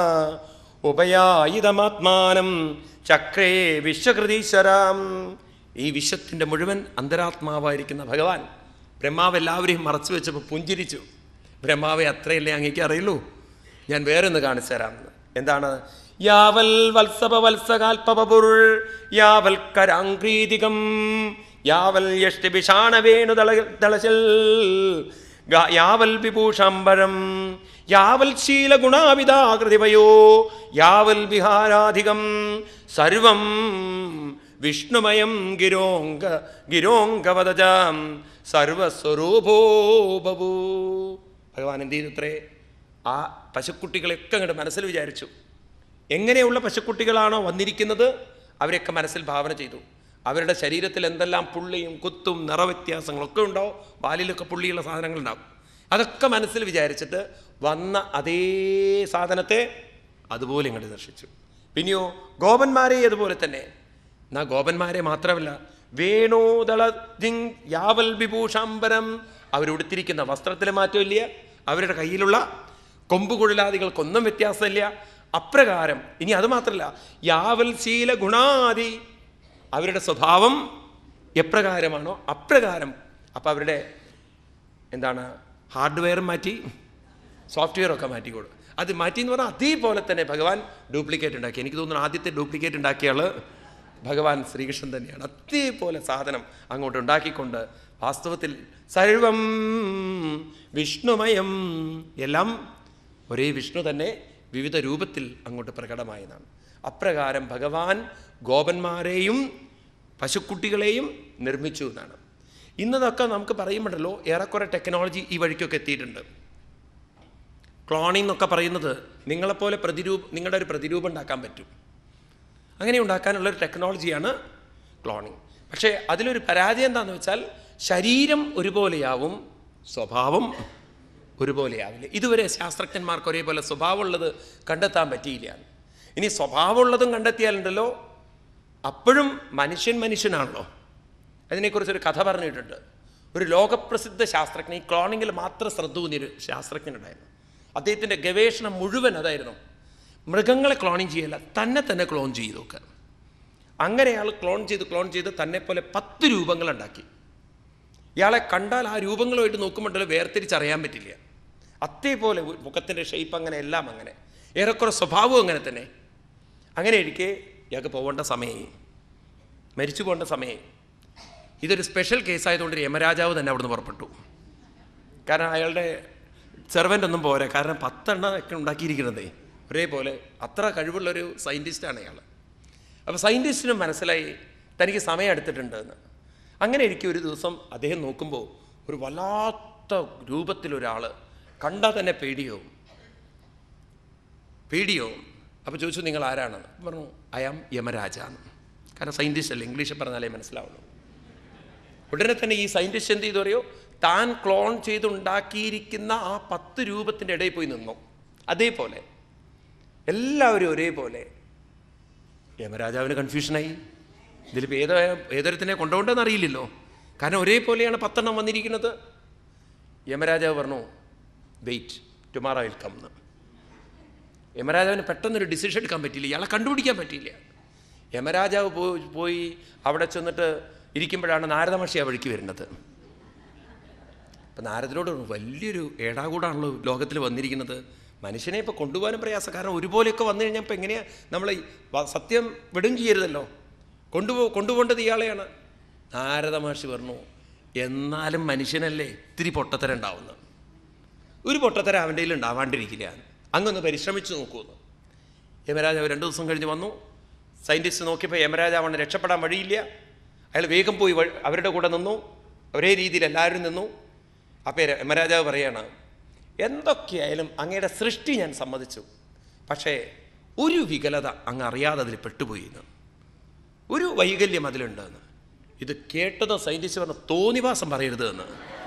ഉപയായുധമാത്മാനം ചക്രേ വിശ്വകൃതീശ്വരാം ഈ വിശ്വത്തിൻ്റെ മുഴുവൻ അന്തരാത്മാവായിരിക്കുന്ന ഭഗവാൻ ബ്രഹ്മാവ് എല്ലാവരെയും മറച്ചു വെച്ചപ്പോൾ പുഞ്ചിരിച്ചു ബ്രഹ്മാവെ അത്രയല്ലേ അങ്ങേക്ക് അറിയുള്ളൂ ഞാൻ വേറെ ഒന്ന് കാണിച്ചു തരാമെന്ന് എന്താണ് യാവൽ വത്സപ വത്സകാൽപപുരുൾ യാവൽ കരാംഗ്രീതികം യാവൽ യഷ്ടി വിഷാണവേണു ദള ദളശൽ ഗ- യാവൽ വിഭൂഷാംബരം യാവൽ ശീലഗുണാവിതാകൃതിവയോ യാവൽ വിഹാരാധികം സർവം വിഷ്ണുമയം ഗിരോങ്ക ഗിരോങ്കവദജാം സർവസ്വരൂപോ ബഭൂ ഭഗവാൻ എന്ത് ചെയ്തു ഇത്രേ ആ പശുക്കുട്ടികളെയൊക്കെ അങ്ങോട്ട് മനസ്സിൽ വിചാരിച്ചു എങ്ങനെയുള്ള പശുക്കുട്ടികളാണോ വന്നിരിക്കുന്നത് അവരെയൊക്കെ മനസ്സിൽ ഭാവന ചെയ്തു അവരുടെ ശരീരത്തിൽ എന്തെല്ലാം പുള്ളിയും കുത്തും നിറവ്യത്യാസങ്ങളൊക്കെ ഉണ്ടാവും വാലിലൊക്കെ പുള്ളിയുള്ള സാധനങ്ങളുണ്ടാവും അതൊക്കെ മനസ്സിൽ വിചാരിച്ചിട്ട് വന്ന അതേ സാധനത്തെ അതുപോലെ ഇങ്ങോട്ട് ദർശിച്ചു പിന്നെയോ ഗോപന്മാരെ അതുപോലെ തന്നെ എന്നാ ഗോപന്മാരെ മാത്രമല്ല വേണോദള ദിങ് യാവൽ വിഭൂഷാംബരം അവരുടുത്തിരിക്കുന്ന വസ്ത്രത്തിൽ മാറ്റമില്ല അവരുടെ കയ്യിലുള്ള കൊമ്പുകുഴലാദികൾക്കൊന്നും വ്യത്യാസമില്ല അപ്രകാരം ഇനി അത് മാത്രമല്ല യാവൽ ശീല ഗുണാദി അവരുടെ സ്വഭാവം എപ്രകാരമാണോ അപ്രകാരം അപ്പം അവരുടെ എന്താണ് ഹാർഡ്വെയർ മാറ്റി സോഫ്റ്റ്വെയർ ഒക്കെ മാറ്റിക്കോളൂ അത് മാറ്റി എന്ന് പറഞ്ഞാൽ അതേപോലെ തന്നെ ഭഗവാൻ ഡ്യൂപ്ലിക്കേറ്റ് ഉണ്ടാക്കി എനിക്ക് തോന്നുന്നു ആദ്യത്തെ ഡ്യൂപ്ലിക്കേറ്റ് ഉണ്ടാക്കിയ ആള് ഭഗവാൻ ശ്രീകൃഷ്ണൻ തന്നെയാണ് അതേപോലെ സാധനം അങ്ങോട്ട് ഉണ്ടാക്കിക്കൊണ്ട് വാസ്തവത്തിൽ സർവം വിഷ്ണുമയം എല്ലാം ഒരേ വിഷ്ണു തന്നെ വിവിധ രൂപത്തിൽ അങ്ങോട്ട് പ്രകടമായതാണ് അപ്രകാരം ഭഗവാൻ ഗോപന്മാരെയും പശുക്കുട്ടികളെയും നിർമ്മിച്ചു എന്നാണ് ഇന്നതൊക്കെ നമുക്ക് പറയുമ്പോഴല്ലോ ഏറെക്കുറെ ടെക്നോളജി ഈ വഴിക്കൊക്കെ എത്തിയിട്ടുണ്ട് ക്ലോണിംഗ് എന്നൊക്കെ പറയുന്നത് നിങ്ങളെപ്പോലെ പ്രതിരൂപ നിങ്ങളുടെ ഒരു പ്രതിരൂപം ഉണ്ടാക്കാൻ പറ്റും അങ്ങനെ ഉണ്ടാക്കാനുള്ളൊരു ടെക്നോളജിയാണ് ക്ലോണിംഗ് പക്ഷേ അതിലൊരു പരാജയം എന്താണെന്ന് വെച്ചാൽ ശരീരം ഒരുപോലെയാവും സ്വഭാവം ഒരുപോലെയാവില്ല ഇതുവരെ ശാസ്ത്രജ്ഞന്മാർക്ക് ഒരേപോലെ സ്വഭാവമുള്ളത് കണ്ടെത്താൻ പറ്റിയില്ല ഇനി സ്വഭാവമുള്ളതും കണ്ടെത്തിയാലുണ്ടല്ലോ അപ്പോഴും മനുഷ്യൻ മനുഷ്യനാണല്ലോ അതിനെക്കുറിച്ചൊരു കഥ പറഞ്ഞിട്ടുണ്ട് ഒരു ലോകപ്രസിദ്ധ ശാസ്ത്രജ്ഞൻ ഈ ക്ലോണിങ്ങിൽ മാത്രം ശ്രദ്ധ ഊന്നിയൊരു ശാസ്ത്രജ്ഞനുണ്ടായിരുന്നു അദ്ദേഹത്തിൻ്റെ ഗവേഷണം മുഴുവൻ അതായിരുന്നു മൃഗങ്ങളെ ക്ലോണിങ് ചെയ്യല്ല തന്നെ തന്നെ ക്ലോൺ ചെയ്തു നോക്കുക അങ്ങനെ അയാൾ ക്ലോൺ ചെയ്ത് ക്ലോൺ ചെയ്ത് തന്നെ പോലെ പത്ത് രൂപങ്ങളുണ്ടാക്കി ഇയാളെ കണ്ടാൽ ആ രൂപങ്ങളുമായിട്ട് നോക്കുമ്പോഴല്ലോ വേർതിരിച്ചറിയാൻ പറ്റില്ല അതേപോലെ മുഖത്തിൻ്റെ ഷേപ്പ് അങ്ങനെ എല്ലാം അങ്ങനെ ഏറെക്കുറെ സ്വഭാവവും അങ്ങനെ തന്നെ അങ്ങനെ ഇരിക്കെ ഇയാൾക്ക് പോകേണ്ട സമയമായി മരിച്ചു പോകേണ്ട സമയമായി ഇതൊരു സ്പെഷ്യൽ കേസായതുകൊണ്ട് യമരാജാവ് തന്നെ അവിടുന്ന് പുറപ്പെട്ടു കാരണം അയാളുടെ സെർവൻ്റ് ഒന്നും പോരാ കാരണം പത്തെണ്ണം ഒക്കെ ഉണ്ടാക്കിയിരിക്കുന്നതേ ഒരേപോലെ അത്ര കഴിവുള്ളൊരു സയൻറ്റിസ്റ്റാണ് അയാൾ അപ്പോൾ സയൻറ്റിസ്റ്റിനും മനസ്സിലായി തനിക്ക് സമയം എടുത്തിട്ടുണ്ട് എന്ന് അങ്ങനെ ഇരിക്കും ഒരു ദിവസം അദ്ദേഹം നോക്കുമ്പോൾ ഒരു വല്ലാത്ത രൂപത്തിലൊരാൾ കണ്ടാൽ തന്നെ പേടിയാവും പേടിയാവും അപ്പോൾ ചോദിച്ചു നിങ്ങൾ ആരാണെന്ന് പറഞ്ഞു ഐ ആം യമരാജ എന്ന് കാരണം സയൻറ്റിസ്റ്റ് അല്ലേ ഇംഗ്ലീഷിൽ പറഞ്ഞാലേ മനസ്സിലാവുള്ളൂ ഉടനെ തന്നെ ഈ സയൻറ്റിസ്റ്റ് എന്ത് ചെയ്തു അറിയോ താൻ ക്ലോൺ ചെയ്തുണ്ടാക്കിയിരിക്കുന്ന ആ പത്ത് രൂപത്തിൻ്റെ ഇടയിൽ പോയി നിന്നു അതേപോലെ എല്ലാവരും ഒരേപോലെ യമരാജാവിന് കൺഫ്യൂഷനായി ഇതിലിപ്പോൾ ഏതോ ഏതൊരുത്തിനെ കൊണ്ടുപോകേണ്ടതെന്ന് അറിയില്ലല്ലോ കാരണം ഒരേപോലെയാണ് പത്തെണ്ണം വന്നിരിക്കുന്നത് യമരാജാവ് പറഞ്ഞു വെയിറ്റ് ടുമാറോ വിൽ കം എന്ന് യമരാജാവിന് പെട്ടെന്നൊരു ഡിസിഷൻ എടുക്കാൻ പറ്റിയില്ല ഇയാളെ കണ്ടുപിടിക്കാൻ പറ്റിയില്ല യമരാജാവ് പോയി പോയി അവിടെ ചെന്നിട്ട് ഇരിക്കുമ്പോഴാണ് നാരദ മഹർഷി ആ വഴിക്ക് വരുന്നത് അപ്പം നാരദരോട് പറഞ്ഞു, വലിയൊരു ഏടാകൂടാണല്ലോ ലോകത്തിൽ വന്നിരിക്കുന്നത് മനുഷ്യനെ ഇപ്പോൾ കൊണ്ടുപോകാനും പ്രയാസം കാരണം ഒരുപോലെയൊക്കെ വന്നു കഴിഞ്ഞാൽ ഇപ്പം എങ്ങനെയാണ് നമ്മൾ ഈ വ- സത്യം വിടും ചെയ്യരുതല്ലോ കൊണ്ടുപോ കൊണ്ടുപോകേണ്ടത് ഇയാളെയാണ് നാരദ മഹർഷി പറഞ്ഞു എന്നാലും മനുഷ്യനല്ലേ ഇത്തിരി പൊട്ടത്തരം ഉണ്ടാവുന്നത് ഒരു പൊട്ടത്തരം അവൻ്റെ കയ്യിൽ ഉണ്ടാവാണ്ടിരിക്കില്ല അങ്ങൊന്ന് പരിശ്രമിച്ചു നോക്കുമെന്ന് യമരാജാവ് രണ്ട് ദിവസം കഴിഞ്ഞ് വന്നു സയൻറ്റിസ്റ്റ് നോക്കിയപ്പോൾ യമരാജാവാണ് രക്ഷപ്പെടാൻ വഴിയില്ല അയാൾ വേഗം പോയി വഴി- അവരുടെ കൂടെ നിന്നു ഒരേ രീതിയിൽ എല്ലാവരും നിന്നു അപ്പോൾ യമരാജാവ് പറയാണ് എന്തൊക്കെയായാലും അങ്ങയുടെ സൃഷ്ടി ഞാൻ സമ്മതിച്ചു പക്ഷേ ഒരു വികലത അങ്ങ് അറിയാതെ അതിൽ പെട്ടുപോയി എന്ന് ഒരു വൈകല്യം അതിലുണ്ടെന്ന് ഇത് കേട്ടത് സയൻറ്റിസ്റ്റ് പറഞ്ഞ തോന്നിവാസം പറയരുത് എന്ന്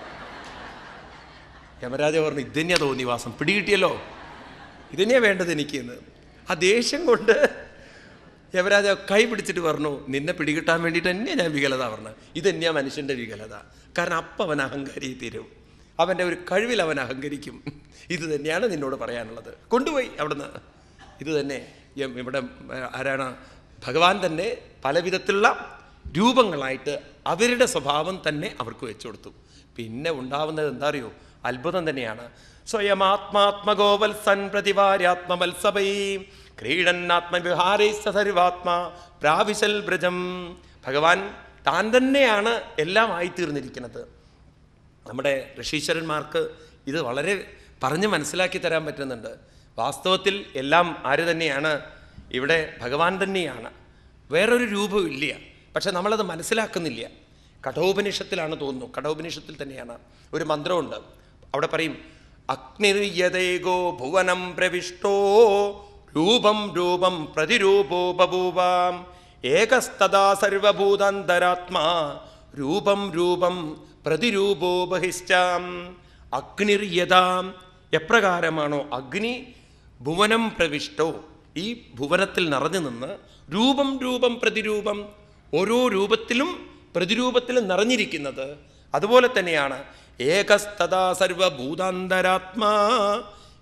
യമരാജ പറഞ്ഞു ഇതന്നെയാ തോന്നിവാസം പിടികിട്ടിയല്ലോ ഇതന്നെയാ വേണ്ടത് എനിക്ക് എന്ന് ആ ദേഷ്യം കൊണ്ട് യമരാജ കൈ പിടിച്ചിട്ട് പറഞ്ഞു നിന്നെ പിടികിട്ടാൻ വേണ്ടിയിട്ട് തന്നെയാണ് ഞാൻ വികലത പറഞ്ഞത് ഇതന്നെയാ മനുഷ്യൻ്റെ വികലത കാരണം അപ്പം അവൻ അഹങ്കാരി തീരും അവൻ്റെ ഒരു കഴിവിൽ അവൻ അഹങ്കരിക്കും ഇത് തന്നെയാണ് നിന്നോട് പറയാനുള്ളത് കൊണ്ടുപോയി അവിടുന്ന് ഇത് തന്നെ യം- ഇവിടെ ഏ, ആരാണ് ഭഗവാൻ തന്നെ പല വിധത്തിലുള്ള രൂപങ്ങളായിട്ട് അവരുടെ സ്വഭാവം തന്നെ അവർക്ക് വെച്ചു കൊടുത്തു പിന്നെ ഉണ്ടാവുന്നത് എന്താ അറിയോ അത്ഭുതം തന്നെയാണ് സ്വയമാത്മാത്മഗോവത്സൻ പ്രതിവാര്യാത്മവത്സവൈ ക്രീഡന്നാത്മവിഹാരൈ സർവാത്മാ പ്രാവിശൽ ബ്രജം ഭഗവാൻ താൻ തന്നെയാണ് എല്ലാം ആയിത്തീർന്നിരിക്കുന്നത് നമ്മുടെ ഋഷീശ്വരന്മാർക്ക് ഇത് വളരെ പറഞ്ഞ് മനസ്സിലാക്കി തരാൻ പറ്റുന്നുണ്ട് വാസ്തവത്തിൽ എല്ലാം ആര് തന്നെയാണ് ഇവിടെ ഭഗവാൻ തന്നെയാണ് വേറൊരു രൂപവും ഇല്ല പക്ഷെ നമ്മളത് മനസ്സിലാക്കുന്നില്ല കഠോപനിഷത്തിലാണ് തോന്നുന്നു കഠോപനിഷത്തിൽ തന്നെയാണ് ഒരു മന്ത്രമുണ്ട് അവിടെ പറയും അഗ്നിർയതേകോ ഭുവനം പ്രവിഷ്ടോ രൂപം രൂപം പ്രതിരൂപോ ബഭൂവാം ഏകസ്തദാ സർവഭൂതാന്തരാത്മാ രൂപം രൂപം പ്രതിരൂപോ ബഹിശ്ചാം അഗ്നിർയതാം എപ്രകാരമാണോ അഗ്നി ഭുവനം പ്രവിഷ്ടോ ഈ ഭുവനത്തിൽ നിറഞ്ഞു നിന്ന് രൂപം രൂപം പ്രതിരൂപം ഓരോ രൂപത്തിലും പ്രതിരൂപത്തിലും നിറഞ്ഞിരിക്കുന്നത് അതുപോലെ തന്നെയാണ് ഏകസ്തദാ സർവഭൂതാന്തരാത്മാ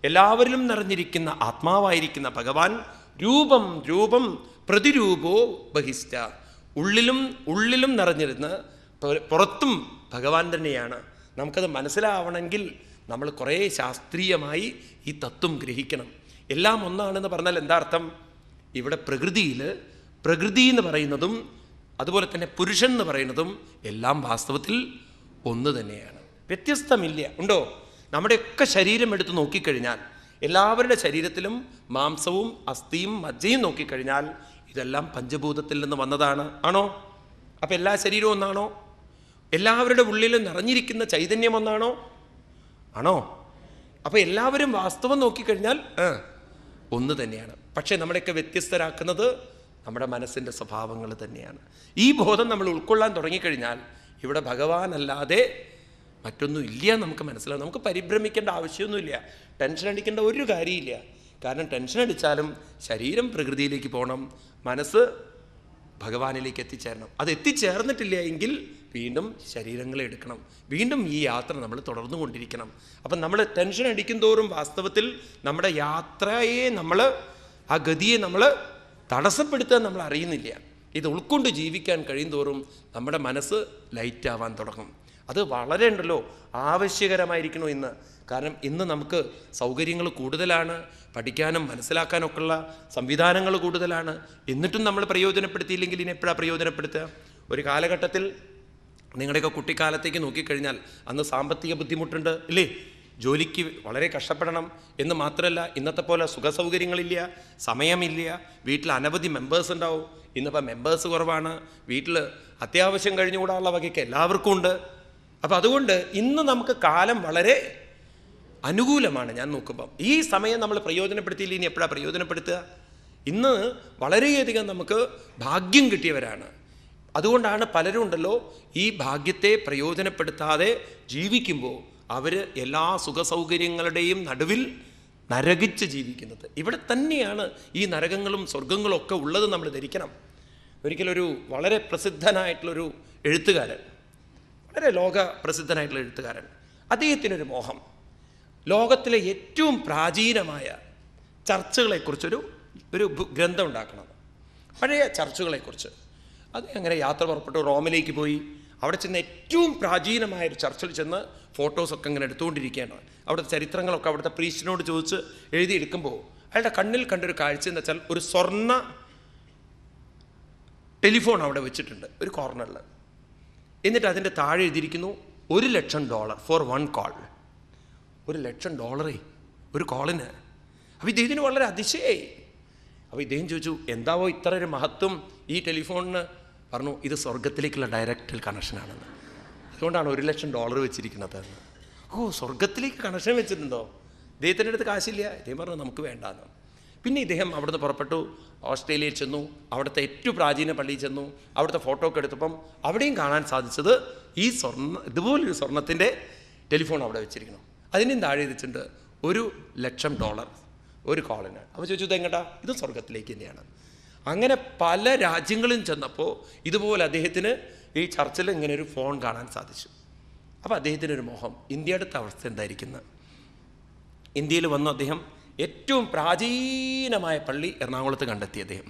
എല്ലാവരിലും നിറഞ്ഞിരിക്കുന്ന ആത്മാവായിരിക്കുന്ന ഭഗവാൻ രൂപം രൂപം പ്രതിരൂപോ ബഹിഷ്ഠ ഉള്ളിലും ഉള്ളിലും നിറഞ്ഞിരുന്ന് പുറ- പുറത്തും ഭഗവാൻ തന്നെയാണ് നമുക്കത് മനസ്സിലാവണമെങ്കിൽ നമ്മൾ കുറേ ശാസ്ത്രീയമായി ഈ തത്വം ഗ്രഹിക്കണം എല്ലാം ഒന്നാണെന്ന് പറഞ്ഞാൽ എന്താ അർത്ഥം ഇവിടെ പ്രകൃതിയിൽ പ്രകൃതി എന്ന് പറയുന്നതും അതുപോലെ തന്നെ പുരുഷൻ എന്ന് പറയുന്നതും എല്ലാം വാസ്തവത്തിൽ ഒന്ന് തന്നെയാണ് വ്യത്യസ്തമില്ല ഉണ്ടോ നമ്മുടെയൊക്കെ ശരീരം എടുത്ത് നോക്കിക്കഴിഞ്ഞാൽ എല്ലാവരുടെ ശരീരത്തിലും മാംസവും അസ്ഥിയും മജ്ജയും നോക്കിക്കഴിഞ്ഞാൽ ഇതെല്ലാം പഞ്ചഭൂതത്തിൽ നിന്ന് വന്നതാണ് ആണോ അപ്പം എല്ലാ ശരീരവും ഒന്നാണോ എല്ലാവരുടെ ഉള്ളിലും നിറഞ്ഞിരിക്കുന്ന ചൈതന്യം ഒന്നാണോ ആണോ അപ്പോൾ എല്ലാവരും വാസ്തവം നോക്കിക്കഴിഞ്ഞാൽ ആ, ഒന്ന് തന്നെയാണ് പക്ഷേ നമ്മളെയൊക്കെ വ്യത്യസ്തരാക്കുന്നത് നമ്മുടെ മനസ്സിൻ്റെ സ്വഭാവങ്ങൾ തന്നെയാണ് ഈ ബോധം നമ്മൾ ഉൾക്കൊള്ളാൻ തുടങ്ങിക്കഴിഞ്ഞാൽ ഇവിടെ ഭഗവാനല്ലാതെ മറ്റൊന്നും ഇല്ല നമുക്ക് മനസ്സിലാവും നമുക്ക് പരിഭ്രമിക്കേണ്ട ആവശ്യമൊന്നുമില്ല ടെൻഷൻ അടിക്കേണ്ട ഒരു കാര്യമില്ല കാരണം ടെൻഷൻ അടിച്ചാലും ശരീരം പ്രകൃതിയിലേക്ക് പോകണം മനസ്സ് ഭഗവാനിലേക്ക് എത്തിച്ചേരണം അത് എത്തിച്ചേർന്നിട്ടില്ല എങ്കിൽ വീണ്ടും ശരീരങ്ങളെ എടുക്കണം വീണ്ടും ഈ യാത്ര നമ്മൾ തുടർന്നു കൊണ്ടിരിക്കണം അപ്പം നമ്മൾ ടെൻഷൻ അടിക്കും തോറും വാസ്തവത്തിൽ നമ്മുടെ യാത്രയെ നമ്മൾ ആ ഗതിയെ നമ്മൾ തടസ്സപ്പെടുത്താൻ നമ്മൾ അറിയുന്നില്ല ഇത് ഉൾക്കൊണ്ട് ജീവിക്കാൻ കഴിയും തോറും നമ്മുടെ മനസ്സ് ലൈറ്റ് ആവാൻ തുടങ്ങും അത് വളരെ ഉണ്ടല്ലോ ആവശ്യകരമായിരിക്കണോ ഇന്ന് കാരണം ഇന്ന് നമുക്ക് സൗകര്യങ്ങൾ കൂടുതലാണ് പഠിക്കാനും മനസ്സിലാക്കാനൊക്കെ ഉള്ള സംവിധാനങ്ങൾ കൂടുതലാണ് എന്നിട്ടും നമ്മൾ പ്രയോജനപ്പെടുത്തിയില്ലെങ്കിൽ ഇനി എപ്പോഴാണ് പ്രയോജനപ്പെടുത്തുക ഒരു കാലഘട്ടത്തിൽ നിങ്ങളുടെയൊക്കെ കുട്ടിക്കാലത്തേക്ക് നോക്കിക്കഴിഞ്ഞാൽ അന്ന് സാമ്പത്തിക ബുദ്ധിമുട്ടുണ്ട് ഇല്ലേ ജോലിക്ക് വളരെ കഷ്ടപ്പെടണം എന്ന് മാത്രമല്ല ഇന്നത്തെ പോലെ സുഖസൗകര്യങ്ങളില്ല സമയമില്ല വീട്ടിൽ അനവധി മെമ്പേഴ്സ് ഉണ്ടാവും ഇന്നിപ്പോൾ മെമ്പേഴ്സ് കുറവാണ് വീട്ടിൽ അത്യാവശ്യം കഴിഞ്ഞുകൂടാനുള്ള വകയ്ക്ക് എല്ലാവർക്കും ഉണ്ട് അപ്പോൾ അതുകൊണ്ട് ഇന്ന് നമുക്ക് കാലം വളരെ അനുകൂലമാണ് ഞാൻ നോക്കുമ്പം ഈ സമയം നമ്മൾ പ്രയോജനപ്പെടുത്തിയില്ല ഇനി എപ്പോഴാണ് പ്രയോജനപ്പെടുത്തുക ഇന്ന് വളരെയധികം നമുക്ക് ഭാഗ്യം കിട്ടിയവരാണ് അതുകൊണ്ടാണ് പലരും ഉണ്ടല്ലോ ഈ ഭാഗ്യത്തെ പ്രയോജനപ്പെടുത്താതെ ജീവിക്കുമ്പോൾ അവർ എല്ലാ സുഖസൗകര്യങ്ങളുടെയും നടുവിൽ നരകിച്ച് ജീവിക്കുന്നത് ഇവിടെ തന്നെയാണ് ഈ നരകങ്ങളും സ്വർഗങ്ങളും ഒക്കെ ഉള്ളത് നമ്മൾ ധരിക്കണം ഒരിക്കലൊരു വളരെ പ്രസിദ്ധനായിട്ടുള്ളൊരു എഴുത്തുകാരൻ വളരെ ലോക പ്രസിദ്ധനായിട്ടുള്ള എഴുത്തുകാരൻ അദ്ദേഹത്തിനൊരു മോഹം ലോകത്തിലെ ഏറ്റവും പ്രാചീനമായ ചർച്ചുകളെക്കുറിച്ചൊരു ഒരു ബു- ഗ്രന്ഥം ഉണ്ടാക്കണം പഴയ ചർച്ചുകളെക്കുറിച്ച് അത് അങ്ങനെ യാത്ര പുറപ്പെട്ടു റോമിലേക്ക് പോയി അവിടെ ചെന്ന് ഏറ്റവും പ്രാചീനമായ ഒരു ചർച്ചിൽ ചെന്ന് ഫോട്ടോസൊക്കെ ഇങ്ങനെ എടുത്തുകൊണ്ടിരിക്കുകയാണ് അവിടുത്തെ ചരിത്രങ്ങളൊക്കെ അവിടുത്തെ പ്രീസ്റ്റിനോട് ചോദിച്ച് എഴുതിയെടുക്കുമ്പോൾ അയാളുടെ കണ്ണിൽ കണ്ടൊരു കാഴ്ച എന്ന് വെച്ചാൽ ഒരു സ്വർണ്ണ ടെലിഫോൺ അവിടെ വെച്ചിട്ടുണ്ട് ഒരു കോർണറിൽ എന്നിട്ട് അതിൻ്റെ താഴെ എഴുതിയിരിക്കുന്നു ഒരു ലക്ഷം ഡോളർ ഫോർ വൺ കോൾ ഒരു ലക്ഷം ഡോളറേ ഒരു കോളിന് അപ്പോൾ ഇദ്ദേഹത്തിന് വളരെ അതിശയായി അപ്പോൾ ഇദ്ദേഹം ചോദിച്ചു എന്താവോ ഇത്ര ഒരു മഹത്വം ഈ ടെലിഫോണിന് പറഞ്ഞു ഇത് സ്വർഗത്തിലേക്കുള്ള ഡയറക്റ്റ് കണക്ഷനാണെന്ന് അതുകൊണ്ടാണ് ഒരു ലക്ഷം ഡോളർ വെച്ചിരിക്കുന്നത് എന്ന് ഓ സ്വർഗത്തിലേക്ക് കണക്ഷൻ വെച്ചിട്ടുണ്ടോ ഇദ്ദേഹത്തിൻ്റെ അടുത്ത് കാശില്ല ഇദ്ദേഹം പറഞ്ഞു നമുക്ക് വേണ്ടാന്ന് പിന്നെ ഇദ്ദേഹം അവിടുന്ന് പുറപ്പെട്ടു ഓസ്ട്രേലിയയിൽ ചെന്നു അവിടുത്തെ ഏറ്റവും പ്രാചീന പള്ളിയിൽ ചെന്നു അവിടുത്തെ ഫോട്ടോ ഒക്കെ എടുത്തപ്പം അവിടെയും കാണാൻ സാധിച്ചത് ഈ സ്വർണ്ണ ഇതുപോലൊരു സ്വർണത്തിൻ്റെ ടെലിഫോൺ അവിടെ വെച്ചിരിക്കണം അതിനും താഴെ വെച്ചിട്ടുണ്ട് ഒരു ലക്ഷം ഡോളർ ഒരു കോളിന് അപ്പോൾ ചോദിച്ചു ഇത് എങ്ങട്ടാ ഇത് സ്വർഗത്തിലേക്ക് തന്നെയാണ് അങ്ങനെ പല രാജ്യങ്ങളും ചെന്നപ്പോൾ ഇതുപോലെ അദ്ദേഹത്തിന് ഈ ചർച്ചിൽ ഇങ്ങനെ ഒരു ഫോൺ കാണാൻ സാധിച്ചു അപ്പോൾ അദ്ദേഹത്തിന് ഒരു മോഹം ഇന്ത്യയുടെ അവസ്ഥ എന്തായിരിക്കുന്നത് ഇന്ത്യയിൽ വന്നു അദ്ദേഹം ഏറ്റവും പ്രാചീനമായ പള്ളി എറണാകുളത്ത് കണ്ടെത്തി അദ്ദേഹം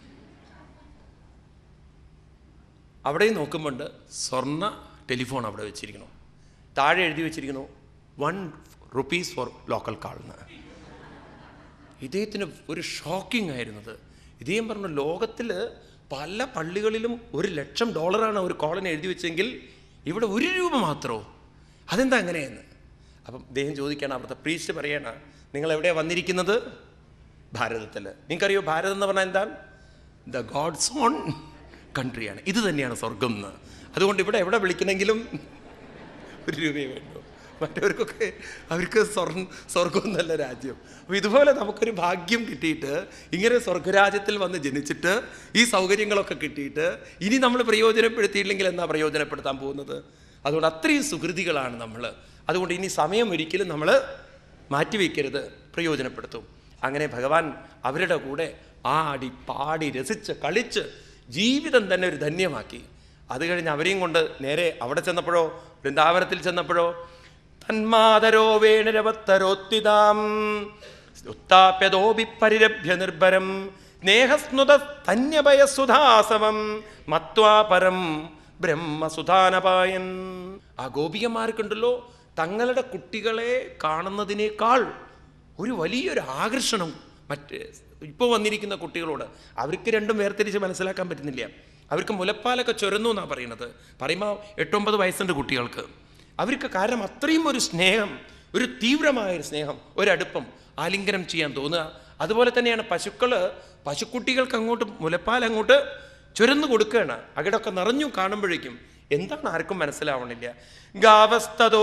അവിടെ നോക്കുമ്പോണ്ട് സ്വർണ്ണ ടെലിഫോൺ അവിടെ വെച്ചിരിക്കണം താഴെ എഴുതി വെച്ചിരിക്കുന്നു വൺ റുപ്പീസ് ഫോർ ലോക്കൽ കാളിന് ഇദ്ദേഹത്തിന് ഒരു ഷോക്കിംഗ് ആയിരുന്നത് ഇദ്ദേഹം പറഞ്ഞു ലോകത്തിൽ പല പള്ളികളിലും ഒരു ലക്ഷം ഡോളറാണ് ഒരു കോളിന് എഴുതി വെച്ചെങ്കിൽ ഇവിടെ ഒരു രൂപ മാത്രമോ അതെന്താ അങ്ങനെയെന്ന് അപ്പം ഇദ്ദേഹം ചോദിക്കുകയാണ് അവിടുത്തെ പ്രീസ്റ്റ് പറയണ നിങ്ങൾ എവിടെയാണ് വന്നിരിക്കുന്നത് ഭാരതത്തിൽ നിങ്ങൾക്കറിയോ ഭാരതം എന്ന് പറഞ്ഞാൽ എന്താണ് ദ ഗോഡ്സ് ഓൺ കൺട്രിയാണ് ഇത് തന്നെയാണ് സ്വർഗം എന്ന് അതുകൊണ്ട് ഇവിടെ എവിടെ വിളിക്കണമെങ്കിലും ഒരു രൂപയെ വേണ്ടു മറ്റവർക്കൊക്കെ അവർക്ക് സ്വർണ്ണ സ്വർഗം നല്ല രാജ്യം അപ്പോൾ ഇതുപോലെ നമുക്കൊരു ഭാഗ്യം കിട്ടിയിട്ട് ഇങ്ങനെ സ്വർഗരാജ്യത്തിൽ വന്ന് ജനിച്ചിട്ട് ഈ സൗകര്യങ്ങളൊക്കെ കിട്ടിയിട്ട് ഇനി നമ്മൾ പ്രയോജനപ്പെടുത്തിയില്ലെങ്കിൽ എന്നാ പ്രയോജനപ്പെടുത്താൻ പോകുന്നത് അതുകൊണ്ട് അത്രയും സുഹൃതികളാണ് നമ്മൾ അതുകൊണ്ട് ഇനി സമയം ഒരിക്കലും നമ്മൾ മാറ്റിവെക്കരുത് പ്രയോജനപ്പെടുത്തും അങ്ങനെ ഭഗവാൻ അവരുടെ കൂടെ ആടി പാടി രസിച്ച് കളിച്ച് ജീവിതം തന്നെ ഒരു ധന്യമാക്കി അത് കഴിഞ്ഞ് അവരെയും കൊണ്ട് നേരെ അവിടെ ചെന്നപ്പോഴോ വൃന്ദാവനത്തിൽ ചെന്നപ്പോഴോ തന്മാതരോ വേണരവത്തരോത്തിതാം ഉത്താപ്യതോപി പരിരഭ്യ നിർഭരം സ്നേഹസ്നുത തന്യഭയസുധാസവം മത്വാ പരം ബ്രഹ്മസുധാനപായൻ ആ ഗോപികമാർക്കുണ്ടല്ലോ തങ്ങളുടെ കുട്ടികളെ കാണുന്നതിനേക്കാൾ ഒരു വലിയൊരു ആകർഷണം മറ്റ് ഇപ്പോൾ വന്നിരിക്കുന്ന കുട്ടികളോട് അവർക്ക് രണ്ടും വേർതിരിച്ച് മനസ്സിലാക്കാൻ പറ്റുന്നില്ല അവർക്ക് മുലപ്പാലൊക്കെ ചൊരുന്നു എന്നാണ് പറയുന്നത് പറയുമ്പോൾ എട്ടൊമ്പത് വയസ്സുണ്ട് കുട്ടികൾക്ക് അവർക്ക് കാരണം അത്രയും ഒരു സ്നേഹം ഒരു തീവ്രമായ ഒരു സ്നേഹം ഒരടുപ്പം ആലിംഗനം ചെയ്യാൻ തോന്നുക അതുപോലെ തന്നെയാണ് പശുക്കൾ പശുക്കുട്ടികൾക്ക് അങ്ങോട്ട് മുലപ്പാൽ അങ്ങോട്ട് ചുരന്നു കൊടുക്കുകയാണ് അകിടൊക്കെ നിറഞ്ഞു കാണുമ്പോഴേക്കും എന്താണ് ആർക്കും മനസ്സിലാവണില്ല ഗാവസ്തോ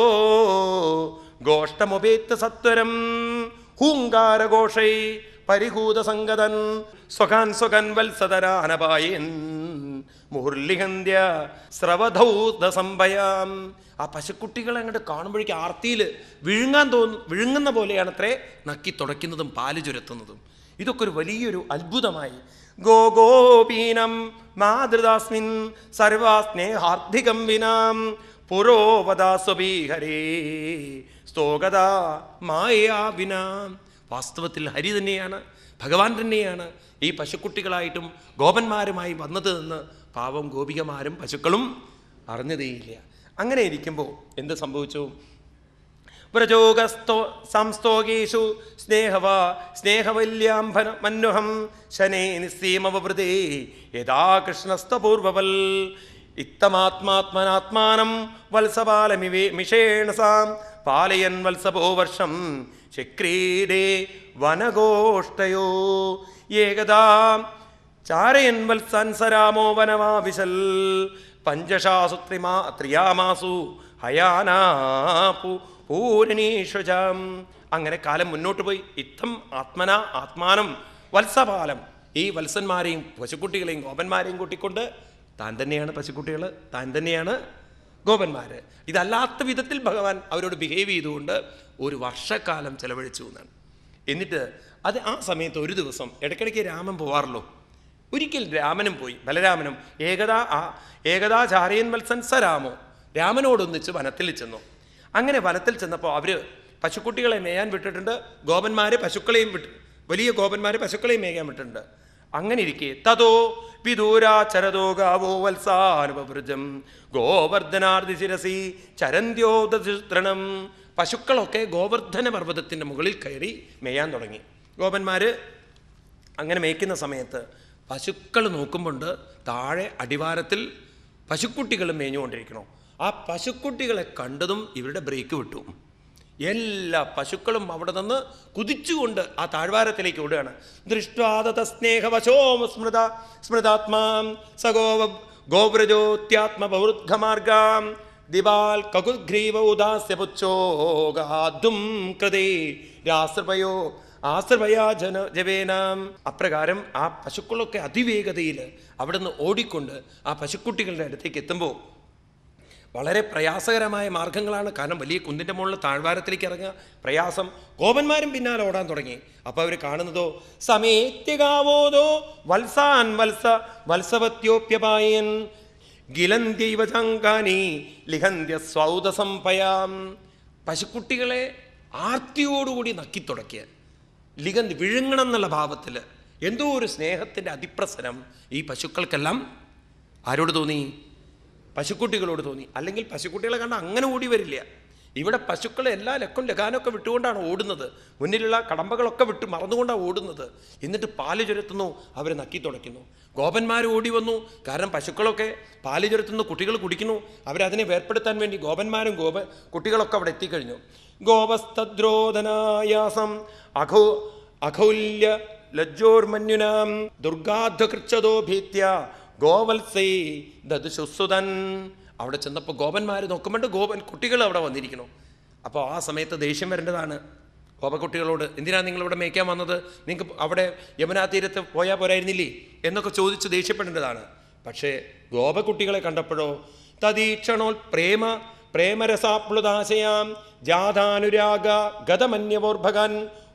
ഗോഷ്ടമുപേത്ത സത്വരം ഹൂങ്കാരഘോഷൈ പരിഹൂത സംഗതൻ സ്വകാൻ സ്വകൻ വത്സതരാനപായൻ മുഹുർലിഹന്ത്യ സ്രവധൗത സംഭയാം ആ പശുക്കുട്ടികളെ അങ്ങോട്ട് കാണുമ്പോഴേക്കും ആർത്തിയിൽ വിഴുങ്ങാൻ തോന്നു വിഴുങ്ങുന്ന പോലെയാണ് അത്രേ നക്കി തുടയ്ക്കുന്നതും പാല് ചുരത്തുന്നതും ഇതൊക്കെ ഒരു വലിയൊരു അത്ഭുതമായി ഗോഗോപീനം മാതൃദാസ്മിൻ സർവാസ്നേഹാർദ്ധികം വിനാം പുരോവദാസ്വബീഹരേ സ്തോകത മായാ വിനാം വാസ്തവത്തിൽ ഹരി തന്നെയാണ് ഭഗവാൻ തന്നെയാണ് ഈ പശുക്കുട്ടികളായിട്ടും ഗോപന്മാരുമായി വന്നത് എന്ന് പാവം ഗോപികമാരും പശുക്കളും അറിഞ്ഞതേയില്ല അങ്ങനെ ഇരിക്കുമ്പോൾ എന്ത് സംഭവിച്ചു വ്രജോഗസ്തോ സംസ്തോകേഷു സ്നേഹവ സ്നേഹവല്യാംഭന മന്നുഹം ശനേ നിസ്സീമവൃതേ യഥാ കൃഷ്ണസ്തപൂർവവൽ ഇത്തമാത്മാത്മനാത്മാനം വത്സപാലമിവേ മിഷേണ സാം പാലയൻ വത്സപോ വർഷം ചക്രീഡേ വനഗോഷ്ടയോ ഏകദാ ചാരയൻ വത്സൻസരാമോ വനമാവിശൽ പഞ്ചഷാസു ത്രിമാ ത്രിയാമാസു ഹയാനാപു പൂരണീഷുജാം അങ്ങനെ കാലം മുന്നോട്ട് പോയി ഇത്തം ആത്മന ആത്മാനം വത്സപാലം ഈ വത്സന്മാരെയും പശുക്കുട്ടികളെയും ഗോപന്മാരെയും കൂട്ടിക്കൊണ്ട് താൻ തന്നെയാണ് പശുക്കുട്ടികൾ താൻ തന്നെയാണ് ഗോപന്മാർ ഇതല്ലാത്ത വിധത്തിൽ ഭഗവാൻ അവരോട് ബിഹേവ് ചെയ്തുകൊണ്ട് ഒരു വർഷക്കാലം ചെലവഴിച്ചു എന്നാണ് എന്നിട്ട് അത് ആ സമയത്ത് ഒരു ദിവസം ഇടയ്ക്കിടയ്ക്ക് രാമൻ പോവാറല്ലോ ഒരിക്കൽ രാമനും പോയി ബലരാമനും ഏകദാ ആ ഏകദാചാര്യൻ വത്സൻ സരാമോ രാമനോടൊന്നിച്ച് വനത്തിൽ ചെന്നു അങ്ങനെ വനത്തിൽ ചെന്നപ്പോൾ അവർ പശുക്കുട്ടികളെ മേയാൻ വിട്ടിട്ടുണ്ട് ഗോപന്മാർ പശുക്കളെയും വിട്ട് വലിയ ഗോപന്മാർ പശുക്കളെയും മേയാൻ വിട്ടിട്ടുണ്ട് അങ്ങനെ ഇരിക്കെ തതോ വിദൂരാചരതോ ഗാവോ വത്സാനുപവൃജം ഗോവർദ്ധനാർദി ശിരസി ചരന്ത്യോദൃണം പശുക്കളൊക്കെ ഗോവർദ്ധന പർവ്വതത്തിൻ്റെ മുകളിൽ കയറി മേയാൻ തുടങ്ങി ഗോപന്മാർ അങ്ങനെ മേയ്ക്കുന്ന സമയത്ത് പശുക്കൾ നോക്കുമ്പോണ്ട് താഴെ അടിവാരത്തിൽ പശുക്കുട്ടികൾ മേഞ്ഞുകൊണ്ടിരിക്കണോ ആ പശുക്കുട്ടികളെ കണ്ടതും ഇവരുടെ ബ്രേക്ക് വിട്ടു എല്ലാ പശുക്കളും അവിടെ നിന്ന് കുതിച്ചുകൊണ്ട് ആ താഴ്വാരത്തിലേക്ക് ഓടുകയാണ് ദൃഷ്ടാദത സ്നേഹവശോ സ്മൃത സ്മൃതാത്മാം സഗോവ ഗോവ്രജോത്യാത്മപൗരുദ്ഘമാർഗാം ദിവാൽ കകുഗ്രീവ ഉദാസ്യ പുച്ഛോഗാധും കൃതേ രാശ്രപയോ ആശ്രവയാ ജന ജവേനാം അപ്രകാരം ആ പശുക്കളൊക്കെ അതിവേഗതയിൽ അവിടുന്ന് ഓടിക്കൊണ്ട് ആ പശുക്കുട്ടികളുടെ അടുത്തേക്ക് എത്തുമ്പോൾ വളരെ പ്രയാസകരമായ മാർഗങ്ങളാണ് കാരണം വലിയ കുന്നിൻ്റെ മുകളിൽ താഴ്വാരത്തിലേക്ക് ഇറങ്ങുക പ്രയാസം കോപന്മാരും പിന്നാലെ ഓടാൻ തുടങ്ങി അപ്പോൾ അവർ കാണുന്നതോ സമേത്യകാവോദോ വത്സാൻ വത്സ വത്സവത്യോപ്യപായൻ ഗിലന്ത്യൈവ ചങ്കാനി ലിഹന്ത്യ സ്വൗദസംഭയാം പശുക്കുട്ടികളെ ആർത്തിയോടുകൂടി നക്കിത്തുടക്കിയ ലിഗന്ത് വിഴുങ്ങണം എന്നുള്ള ഭാവത്തിൽ എന്തോ ഒരു സ്നേഹത്തിൻ്റെ അതിപ്രസരം ഈ പശുക്കൾക്കെല്ലാം ആരോട് തോന്നി പശുക്കുട്ടികളോട് തോന്നി അല്ലെങ്കിൽ പശുക്കുട്ടികളെ കണ്ട അങ്ങനെ ഓടി വരില്ല ഇവിടെ പശുക്കളെ എല്ലാ ലക്കും ലഗാനൊക്കെ വിട്ടുകൊണ്ടാണ് ഓടുന്നത് മുന്നിലുള്ള കടമ്പകളൊക്കെ വിട്ട് മറന്നുകൊണ്ടാണ് ഓടുന്നത് എന്നിട്ട് പാല് ചുരത്തുന്നു അവർ നക്കി തുടയ്ക്കുന്നു ഗോപന്മാർ ഓടി വന്നു കാരണം പശുക്കളൊക്കെ പാല് ചുരത്തുന്നു കുട്ടികൾ കുടിക്കുന്നു അവരതിനെ വേർപ്പെടുത്താൻ വേണ്ടി ഗോപന്മാരും ഗോപ കുട്ടികളൊക്കെ അവിടെ എത്തിക്കഴിഞ്ഞു ഗോപസ്തദ്രോധനായാസം അഘോ അഘൗല്യ ലജ്ജോർമന്യുനാം ദുർഗാധ്വകൃച്ഛതോ ഭീത്യ ഗോവത്സൈ ദതുശുസുതൻ അവിടെ ചെന്നപ്പോൾ ഗോപന്മാർ നോക്കുമ്പോൾ ഗോപൻ കുട്ടികൾ അവിടെ വന്നിരിക്കണം അപ്പോൾ ആ സമയത്ത് ദേഷ്യം വരേണ്ടതാണ് ഗോപക്കുട്ടികളോട് എന്തിനാണ് നിങ്ങൾ ഇവിടെ മേയ്ക്കാൻ വന്നത് നിങ്ങൾക്ക് അവിടെ യമുനാ തീരത്ത് പോയാൽ പോരായിരുന്നില്ലേ എന്നൊക്കെ ചോദിച്ച് ദേഷ്യപ്പെടേണ്ടതാണ് പക്ഷേ ഗോപക്കുട്ടികളെ കണ്ടപ്പോഴോ തദീക്ഷണോൽ പ്രേമ പ്രേമരസാപ്ലുതാശയാം ജാഥാനുരാഗ ഗതമന്യവോർഭകൻ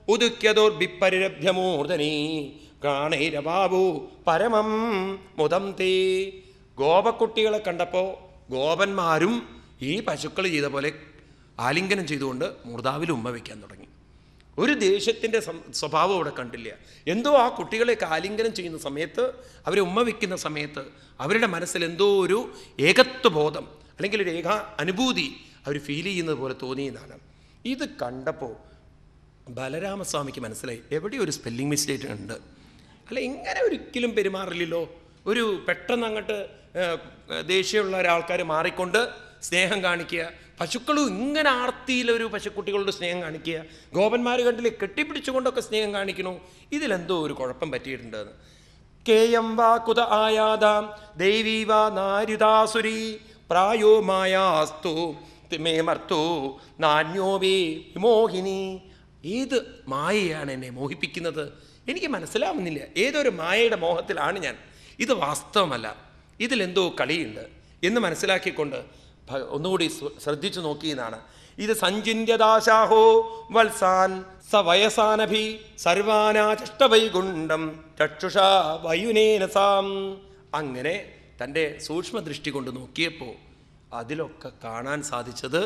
ഉദുക്യതോർബിപ്പരിരഭ്യമൂർധനീ കാണൈരബാബു പരമം മുതം തേ ഗോപക്കുട്ടികളെ കണ്ടപ്പോൾ ഗോപന്മാരും ഈ പശുക്കൾ ചെയ്ത പോലെ ആലിംഗനം ചെയ്തുകൊണ്ട് മൂർധാവിൽ ഉമ്മ വയ്ക്കാൻ തുടങ്ങി ഒരു ദേഷ്യത്തിൻ്റെ സം- സ്വഭാവം അവിടെ കണ്ടില്ല എന്തോ ആ കുട്ടികളെയൊക്കെ ആലിംഗനം ചെയ്യുന്ന സമയത്ത് അവരെ ഉമ്മ വയ്ക്കുന്ന സമയത്ത് അവരുടെ മനസ്സിൽ എന്തോ ഒരു ഏകത്വ ബോധം അല്ലെങ്കിൽ ഒരു ഏക അനുഭൂതി അവർ ഫീൽ ചെയ്യുന്നത് പോലെ തോന്നിയെന്നാണ് ഇത് കണ്ടപ്പോൾ ബലരാമസ്വാമിക്ക് മനസ്സിലായി എവിടെ ഒരു സ്പെല്ലിംഗ് മിസ്റ്റേക്ക് ഉണ്ട് അല്ല ഇങ്ങനെ ഒരിക്കലും പെരുമാറില്ലല്ലോ ഒരു പെട്ടെന്ന് അങ്ങോട്ട് ഏഹ്, ദേഷ്യമുള്ള ഒരാൾക്കാർ മാറിക്കൊണ്ട് സ്നേഹം കാണിക്കുക പശുക്കളും ഇങ്ങനെ ആർത്തിയിലൊരു പശുക്കുട്ടികളോട് സ്നേഹം കാണിക്കുക ഗോപന്മാർ കണ്ടില്ലേ കെട്ടിപ്പിടിച്ചുകൊണ്ടൊക്കെ സ്നേഹം കാണിക്കണു ഇതിലെന്തോ ഒരു കുഴപ്പം പറ്റിയിട്ടുണ്ടെന്ന് കേയം വാ കുത ആയാതാം ദൈവീ വാ നാരുതാസുരി പ്രായോ മായാസ്തു മേ മർത്തോ നാന്യോ വേ വിമോഹിനി ഏത് മായയാണ് എന്നെ മോഹിപ്പിക്കുന്നത് എനിക്ക് മനസ്സിലാവുന്നില്ല ഏതൊരു മായയുടെ മോഹത്തിലാണ് ഞാൻ ഇത് വാസ്തവമല്ല ഇതിലെന്തോ കളിയുണ്ട് എന്ന് മനസ്സിലാക്കിക്കൊണ്ട് ഭ- ഒന്നുകൂടി ശ്ര- ശ്രദ്ധിച്ചു നോക്കിയെന്നാണ് ഇത് സഞ്ചിന്യദാശാഹോ വത്സാൻ സ വയസാനഭി സർവാനാചഷ്ടവൈകുണ്ഠം ചക്ഷുഷാ വയുനേന സാം അങ്ങനെ തൻ്റെ സൂക്ഷ്മദൃഷ്ടി കൊണ്ട് നോക്കിയപ്പോൾ അതിലൊക്കെ കാണാൻ സാധിച്ചത്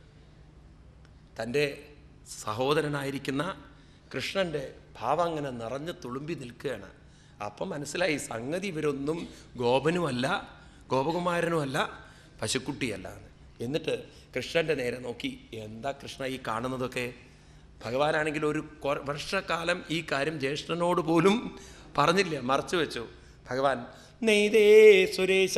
തൻ്റെ സഹോദരനായിരിക്കുന്ന കൃഷ്ണൻ്റെ ഭാവം അങ്ങനെ നിറഞ്ഞു തുളുമ്പി നിൽക്കുകയാണ് അപ്പം മനസ്സിലായി സംഗതി ഇവരൊന്നും ഗോപനുമല്ല ഗോപകുമാരനുമല്ല പശുക്കുട്ടിയല്ല എന്ന്. എന്നിട്ട് കൃഷ്ണൻ്റെ നേരെ നോക്കി എന്താ കൃഷ്ണ ഈ കാണുന്നതൊക്കെ ഭഗവാനാണെങ്കിൽ ഒരു കൊ- വർഷക്കാലം ഈ കാര്യം ജ്യേഷ്ഠനോട് പോലും പറഞ്ഞില്ല മറച്ചു വെച്ചു ഭഗവാൻ നെയ്തേ സുരേശ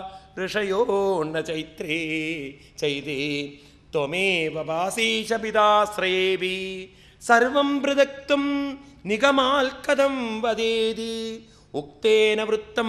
ഋഷയോണ്ണ ചൈത്രേ ചൈതേ ത്വമേവ വാസീശ പിതാശ്രയേവി സർവം പൃഥക്തും നിഗമാൽ കഥം വദേതി ഉക്തേന വൃത്തം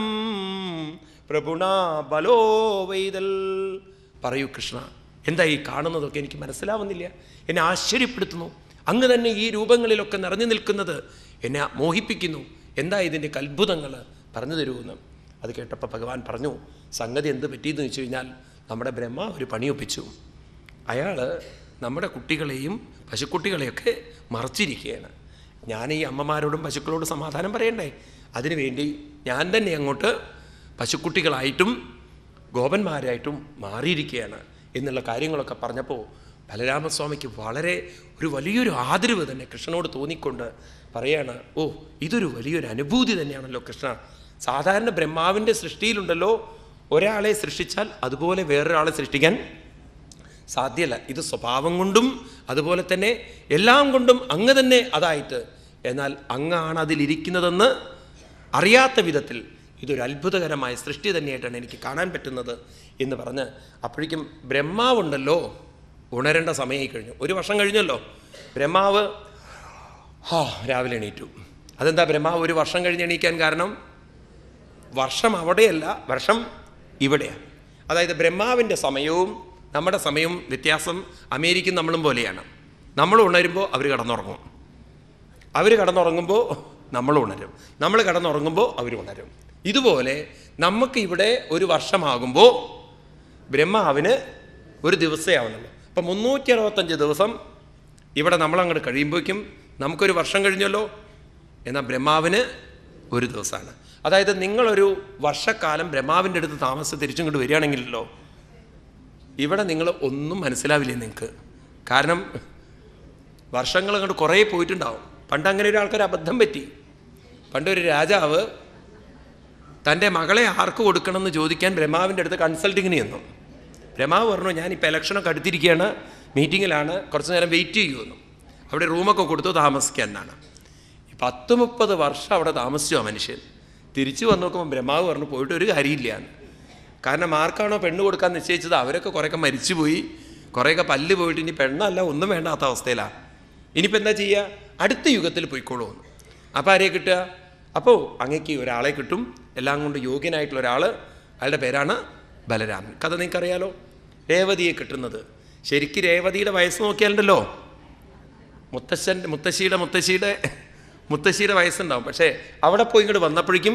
പ്രഭുണാ ബലോ വൈതൽ പറയൂ കൃഷ്ണ എന്താ ഈ കാണുന്നതൊക്കെ എനിക്ക് മനസ്സിലാവുന്നില്ല എന്നെ ആശ്ചര്യപ്പെടുത്തുന്നു അങ്ങ് തന്നെ ഈ രൂപങ്ങളിലൊക്കെ നിറഞ്ഞു നിൽക്കുന്നത് എന്നെ മോഹിപ്പിക്കുന്നു എന്താ ഇതിൻ്റെ അത്ഭുതങ്ങൾ പറഞ്ഞു തരുമെന്ന് അത് കേട്ടപ്പോൾ ഭഗവാൻ പറഞ്ഞു സംഗതി എന്ത് പറ്റിയെന്ന് വെച്ച് കഴിഞ്ഞാൽ നമ്മുടെ ബ്രഹ്മ ഒരു പണിയൊപ്പിച്ചു അയാൾ നമ്മുടെ കുട്ടികളെയും പശുക്കുട്ടികളെയൊക്കെ മറച്ചിരിക്കുകയാണ് ഞാൻ ഈ അമ്മമാരോടും പശുക്കളോടും സമാധാനം പറയണ്ടേ അതിനുവേണ്ടി ഞാൻ തന്നെ അങ്ങോട്ട് പശുക്കുട്ടികളായിട്ടും ഗോപന്മാരായിട്ടും മാറിയിരിക്കുകയാണ് എന്നുള്ള കാര്യങ്ങളൊക്കെ പറഞ്ഞപ്പോൾ ബലരാമസ്വാമിക്ക് വളരെ ഒരു വലിയൊരു ആദരവ് തന്നെ കൃഷ്ണനോട് തോന്നിക്കൊണ്ട് പറയാണ് ഓ ഇതൊരു വലിയൊരു അനുഭൂതി തന്നെയാണല്ലോ കൃഷ്ണ സാധാരണ ബ്രഹ്മാവിൻ്റെ സൃഷ്ടിയിലുണ്ടല്ലോ ഒരാളെ സൃഷ്ടിച്ചാൽ അതുപോലെ വേറൊരാളെ സൃഷ്ടിക്കാൻ സാധ്യമല്ല ഇത് സ്വഭാവം കൊണ്ടും അതുപോലെ തന്നെ എല്ലാം കൊണ്ടും അങ്ങ് തന്നെ അതായിട്ട് എന്നാൽ അങ്ങാണ് അതിലിരിക്കുന്നതെന്ന് അറിയാത്ത വിധത്തിൽ ഇതൊരു അത്ഭുതകരമായ സൃഷ്ടി തന്നെയായിട്ടാണ് എനിക്ക് കാണാൻ പറ്റുന്നത് എന്ന് പറഞ്ഞ് അപ്പോഴേക്കും ബ്രഹ്മാവുണ്ടല്ലോ ഉണരേണ്ട സമയമായി കഴിഞ്ഞു ഒരു വർഷം കഴിഞ്ഞല്ലോ ബ്രഹ്മാവ് ഹാ രാവിലെ എണീറ്റു അതെന്താ ബ്രഹ്മാവ് ഒരു വർഷം കഴിഞ്ഞ് എണീക്കാൻ കാരണം വർഷം അവിടെയല്ല വർഷം ഇവിടെയാണ് അതായത് ബ്രഹ്മാവിൻ്റെ സമയവും നമ്മുടെ സമയവും വ്യത്യാസം അമേരിക്കൻ നമ്മളും പോലെയാണ് നമ്മൾ ഉണരുമ്പോൾ അവർ കടന്നുറങ്ങും അവർ കടന്നുറങ്ങുമ്പോൾ നമ്മൾ ഉണരും നമ്മൾ കടന്നുറങ്ങുമ്പോൾ അവർ ഉണരും ഇതുപോലെ നമുക്ക് ഇവിടെ ഒരു വർഷമാകുമ്പോൾ ബ്രഹ്മാവിന് ഒരു ദിവസമേ ആവണല്ലോ അപ്പം മുന്നൂറ്റി അറുപത്തഞ്ച് ദിവസം ഇവിടെ നമ്മളങ്ങോട്ട് കഴിയുമ്പോഴേക്കും നമുക്കൊരു വർഷം കഴിഞ്ഞല്ലോ എന്നാൽ ബ്രഹ്മാവിന് ഒരു ദിവസമാണ് അതായത് നിങ്ങളൊരു വർഷക്കാലം ബ്രഹ്മാവിൻ്റെ അടുത്ത് താമസം തിരിച്ചിങ്ങോട്ട് വരികയാണെങ്കിലല്ലോ ഇവിടെ നിങ്ങൾ ഒന്നും മനസ്സിലാവില്ലേ നിങ്ങൾക്ക് കാരണം വർഷങ്ങൾ അങ്ങോട്ട് കുറേ പോയിട്ടുണ്ടാവും പണ്ട് അങ്ങനെ ഒരാൾക്കൊരു അബദ്ധം പറ്റി പണ്ടൊരു രാജാവ് തൻ്റെ മകളെ ആർക്ക് കൊടുക്കണം എന്ന് ചോദിക്കാൻ ബ്രഹ്മാവിൻ്റെ അടുത്ത് കൺസൾട്ടിങ്ങിന് ചെന്നു ബ്രഹ്മാവ് പറഞ്ഞു ഞാനിപ്പോൾ ഇലക്ഷനൊക്കെ അടുത്തിരിക്കുകയാണ് മീറ്റിങ്ങിലാണ് കുറച്ച് നേരം വെയിറ്റ് ചെയ്യുമെന്നു അവിടെ റൂമൊക്കെ കൊടുത്തു താമസിക്കാൻ എന്നാണ് ഈ പത്ത് മുപ്പത് വർഷം അവിടെ താമസിച്ചു ആ മനുഷ്യൻ തിരിച്ചു വന്ന് നോക്കുമ്പോൾ ബ്രഹ്മാവ് പറഞ്ഞു പോയിട്ട് ഒരു കാര്യമില്ല എന്ന് കാരണം ആർക്കാണോ പെണ്ണ് കൊടുക്കാൻ നിശ്ചയിച്ചത് അവരൊക്കെ കുറേയൊക്കെ മരിച്ചുപോയി കുറേയൊക്കെ പല്ല് പോയിട്ട് ഇനി പെണ്ണല്ല ഒന്നും വേണ്ടാത്ത അവസ്ഥയിലാണ് ഇനിയിപ്പോൾ എന്താ ചെയ്യുക അടുത്ത യുഗത്തിൽ പോയിക്കോളൂ എന്ന് അപ്പോൾ ആരെയെ കിട്ടുക അപ്പോൾ അങ്ങേക്ക് ഒരാളെ കിട്ടും എല്ലാം കൊണ്ട് യോഗ്യനായിട്ടുള്ള ഒരാൾ അയാളുടെ പേരാണ് ബലരാമൻ കഥ നിങ്ങൾക്കറിയാലോ രേവതിയെ കിട്ടുന്നത് ശരിക്കും രേവതിയുടെ വയസ്സ് നോക്കിയാലുണ്ടല്ലോ മുത്തശ്ശൻ്റെ മുത്തശ്ശിയുടെ മുത്തശ്ശിയുടെ മുത്തശ്ശിയുടെ വയസ്സുണ്ടാവും പക്ഷേ അവിടെ പോയി ഇങ്ങോട്ട് വന്നപ്പോഴേക്കും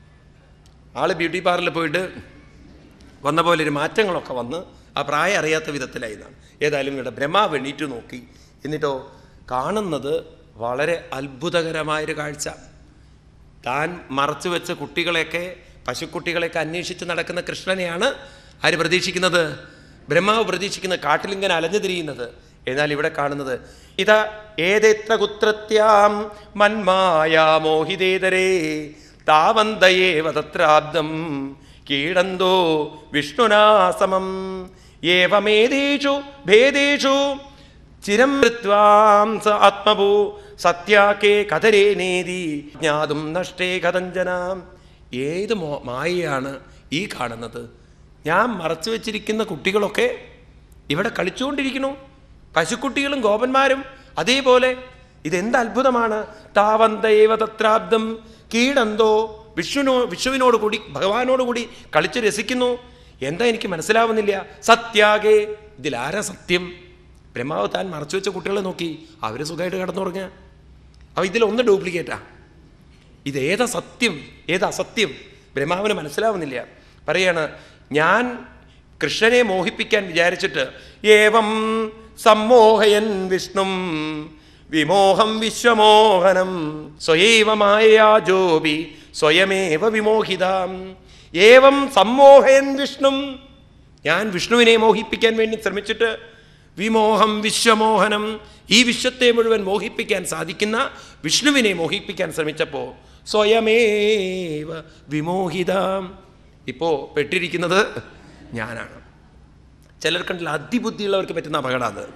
ആൾ ബ്യൂട്ടി പാർലറിൽ പോയിട്ട് വന്ന പോലെ ഒരു മാറ്റങ്ങളൊക്കെ വന്ന് ആ പ്രായം അറിയാത്ത വിധത്തിലായി എന്നാണ് ഏതായാലും ഇവിടെ ബ്രഹ്മാവ് എണീറ്റ് നോക്കി എന്നിട്ടോ കാണുന്നത് വളരെ അത്ഭുതകരമായൊരു കാഴ്ച താൻ മറച്ചു വെച്ച കുട്ടികളെയൊക്കെ പശുക്കുട്ടികളെയൊക്കെ അന്വേഷിച്ച് നടക്കുന്ന കൃഷ്ണനെയാണ് ആര് പ്രതീക്ഷിക്കുന്നത് ബ്രഹ്മാവ് പ്രതീക്ഷിക്കുന്ന കാട്ടിലിങ്ങനെ അലഞ്ഞു തിരിയുന്നത് എന്നാൽ ഇവിടെ കാണുന്നത് ഇതാ ഏതെത്ര കുത്രത്യാം മന്മായാമോഹിതേതരേ താവന്തയേവ തത്രാബ്ദം കീടന്തോ വിഷ്ണുനാസമം ഏവമേതേഷു ഭേദേഷു ചിരം കൃത്വാം സ ആത്മഭൂ സത്യാക്കേ കഥരേ നേതി ജ്ഞാതും നഷ്ടേ കഥഞ്ജനാം ഏത് മോ മായയാണ് ഈ കാണുന്നത് ഞാൻ മറച്ചു വെച്ചിരിക്കുന്ന കുട്ടികളൊക്കെ ഇവിടെ കളിച്ചുകൊണ്ടിരിക്കണു പശുക്കുട്ടികളും ഗോപന്മാരും അതേപോലെ ഇതെന്ത് അത്ഭുതമാണ് താവന്തേവ തത്രാബ്ദം കീടന്തോ വിഷ്ണുനോ വിഷ്ണുവിനോട് കൂടി ഭഗവാനോട് കൂടി കളിച്ച് രസിക്കുന്നു എന്താ എനിക്ക് മനസ്സിലാവുന്നില്ല സത്യാകെ ഇതിലാരാ സത്യം ബ്രഹ്മാവ് താൻ മറച്ചു വെച്ച കുട്ടികളെ നോക്കി അവർ സുഖമായിട്ട് കിടന്നുറങ്ങുക അപ്പോൾ ഇതിലൊന്ന് ഡ്യൂപ്ലിക്കേറ്റാ ഇത് ഏതാ സത്യം ഏതാ അസത്യം ബ്രഹ്മാവിന് മനസ്സിലാവുന്നില്ല പറയാണ് ഞാൻ കൃഷ്ണനെ മോഹിപ്പിക്കാൻ വിചാരിച്ചിട്ട് ഏവം സമ്മോഹയൻ വിഷ്ണും വിമോഹം വിശ്വമോഹനം സ്വയൈവ മായയാജോബി സ്വയമേവ വിമോഹിതാം ഏവം സമ്മോഹയൻ വിഷ്ണും ഞാൻ വിഷ്ണുവിനെ മോഹിപ്പിക്കാൻ വേണ്ടി ശ്രമിച്ചിട്ട് വിമോഹം വിശ്വമോഹനം ഈ വിശ്വത്തെ മുഴുവൻ മോഹിപ്പിക്കാൻ സാധിക്കുന്ന വിഷ്ണുവിനെ മോഹിപ്പിക്കാൻ ശ്രമിച്ചപ്പോൾ സ്വയമേവ വിമോഹിതാം ഇപ്പോൾ പെട്ടിരിക്കുന്നത് ഞാനാണ് ചിലർക്കുണ്ടല്ലോ അതിബുദ്ധിയുള്ളവർക്ക് പറ്റുന്ന അപകടം അത്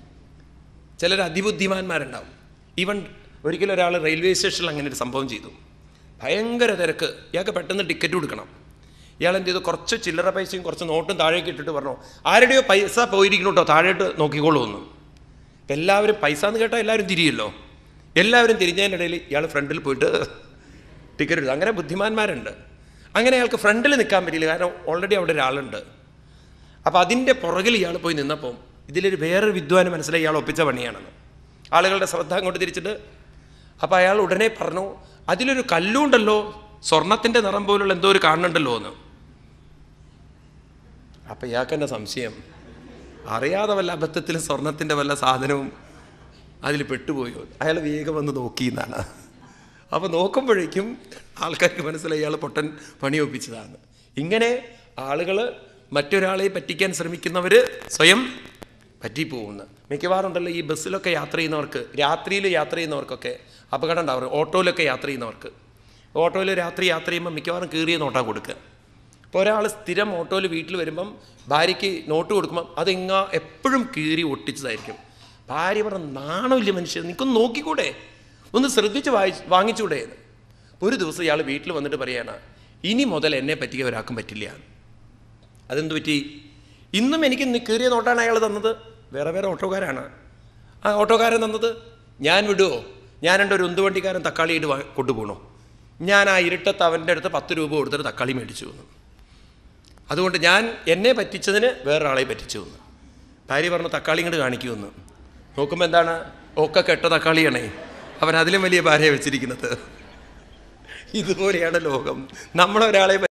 ചിലർ അതിബുദ്ധിമാന്മാരുണ്ടാവും ഈവൻ ഒരിക്കലും ഒരാൾ റെയിൽവേ സ്റ്റേഷനിൽ അങ്ങനെ ഒരു സംഭവം ചെയ്തു ഭയങ്കര തിരക്ക് ഇയാൾക്ക് പെട്ടെന്ന് ടിക്കറ്റ് കൊടുക്കണം ഇയാൾ എന്ത് ചെയ്തു കുറച്ച് ചില്ലറ പൈസയും കുറച്ച് നോട്ടും താഴേക്ക് ഇട്ടിട്ട് പറഞ്ഞു ആരുടെയോ പൈസ പോയിരിക്കണം കേട്ടോ താഴോട്ട് നോക്കിക്കോളൂ എന്ന് അപ്പം എല്ലാവരും പൈസ എന്ന് കേട്ടാൽ എല്ലാവരും തിരിയല്ലോ എല്ലാവരും തിരിഞ്ഞതിൻ്റെ ഇടയിൽ ഇയാൾ ഫ്രണ്ടിൽ പോയിട്ട് ടിക്കറ്റ് എടുത്തു അങ്ങനെ ബുദ്ധിമാന്മാരുണ്ട് അങ്ങനെ അയാൾക്ക് ഫ്രണ്ടിൽ നിൽക്കാൻ പറ്റില്ല കാരണം ഓൾറെഡി അവിടെ ഒരാളുണ്ട് അപ്പോൾ അതിൻ്റെ പുറകിൽ ഇയാൾ പോയി നിന്നപ്പോൾ ഇതിലൊരു വേറൊരു വിദ്വാന് മനസ്സിലായി ഇയാൾ ഒപ്പിച്ച പണിയാണെന്ന് ആളുകളുടെ ശ്രദ്ധ അങ്ങോട്ട് തിരിച്ചിട്ട് അപ്പോൾ അയാൾ ഉടനെ പറഞ്ഞു അതിലൊരു കല്ലുണ്ടല്ലോ സ്വർണത്തിൻ്റെ നിറം പോലുള്ള എന്തോ ഒരു കാണുന്നുണ്ടല്ലോ എന്ന് അപ്പം ഇയാൾക്ക് എൻ്റെ സംശയം അറിയാതെ വല്ല അബദ്ധത്തിലും സ്വർണത്തിൻ്റെ വല്ല സാധനവും അതിൽ പെട്ടുപോയോ അയാൾ വേഗം വന്ന് നോക്കിയെന്നാണ് അപ്പോൾ നോക്കുമ്പോഴേക്കും ആൾക്കാർക്ക് മനസ്സിലായി ഇയാൾ പൊട്ടൻ പണി ഒപ്പിച്ചതാണ് ഇങ്ങനെ ആളുകൾ മറ്റൊരാളെ പറ്റിക്കാൻ ശ്രമിക്കുന്നവർ സ്വയം പറ്റിപ്പോകുന്നു മിക്കവാറും ഉണ്ടല്ലോ ഈ ബസ്സിലൊക്കെ യാത്ര ചെയ്യുന്നവർക്ക് രാത്രിയിൽ യാത്ര ചെയ്യുന്നവർക്കൊക്കെ അപകടം ഉണ്ടാവും ഓട്ടോയിലൊക്കെ യാത്ര ചെയ്യുന്നവർക്ക് ഓട്ടോയിൽ രാത്രി യാത്ര ചെയ്യുമ്പോൾ മിക്കവാറും കീറിയ നോട്ടാ കൊടുക്കുക ഇപ്പോൾ ഒരാൾ സ്ഥിരം ഓട്ടോയിൽ വീട്ടിൽ വരുമ്പം ഭാര്യയ്ക്ക് നോട്ട് കൊടുക്കുമ്പം അതെങ്ങ എപ്പോഴും കീറി ഒട്ടിച്ചതായിരിക്കും ഭാര്യ പറഞ്ഞ നാണമില്ല മനുഷ്യൻ നിനക്കൊന്ന് നോക്കിക്കൂടെ ഒന്ന് ശ്രദ്ധിച്ച് വായി വാങ്ങിച്ചൂടെ എന്ന് ഒരു ദിവസം ഇയാൾ വീട്ടിൽ വന്നിട്ട് പറയാണ് ഇനി മുതൽ എന്നെ പറ്റിയ ഒരാൾക്കും പറ്റില്ല അതെന്ത് പറ്റി ഇന്നും എനിക്ക് നി- കീറിയ നോട്ടാണ് അയാൾ തന്നത് വേറെ വേറെ ഓട്ടോക്കാരാണ് ആ ഓട്ടോക്കാരൻ തന്നത് ഞാൻ വിടുവോ ഞാൻ എൻ്റെ ഒരു ഉന്തുവണ്ടിക്കാരൻ തക്കാളി ഇട്ട് വാ- കൊണ്ടുപോകണോ ഞാൻ ആ ഇരുട്ടത്ത് അവൻ്റെ അടുത്ത് പത്ത് രൂപ കൊടുത്തിട്ട് തക്കാളി മേടിച്ചു വന്നു അതുകൊണ്ട് ഞാൻ എന്നെ പറ്റിച്ചതിന് വേറൊരാളെ പറ്റിച്ചു വന്നു ഭാര്യ പറഞ്ഞു തക്കാളി ഇങ്ങോട്ട് കാണിക്കുമെന്ന് നോക്കുമ്പോൾ എന്താണ് ഒക്കെ കെട്ട തക്കാളിയാണേ അവൻ അതിലും വലിയ ഭാര്യ വെച്ചിരിക്കുന്നത് ഇതുപോലെയാണ് ലോകം നമ്മളൊരാളെ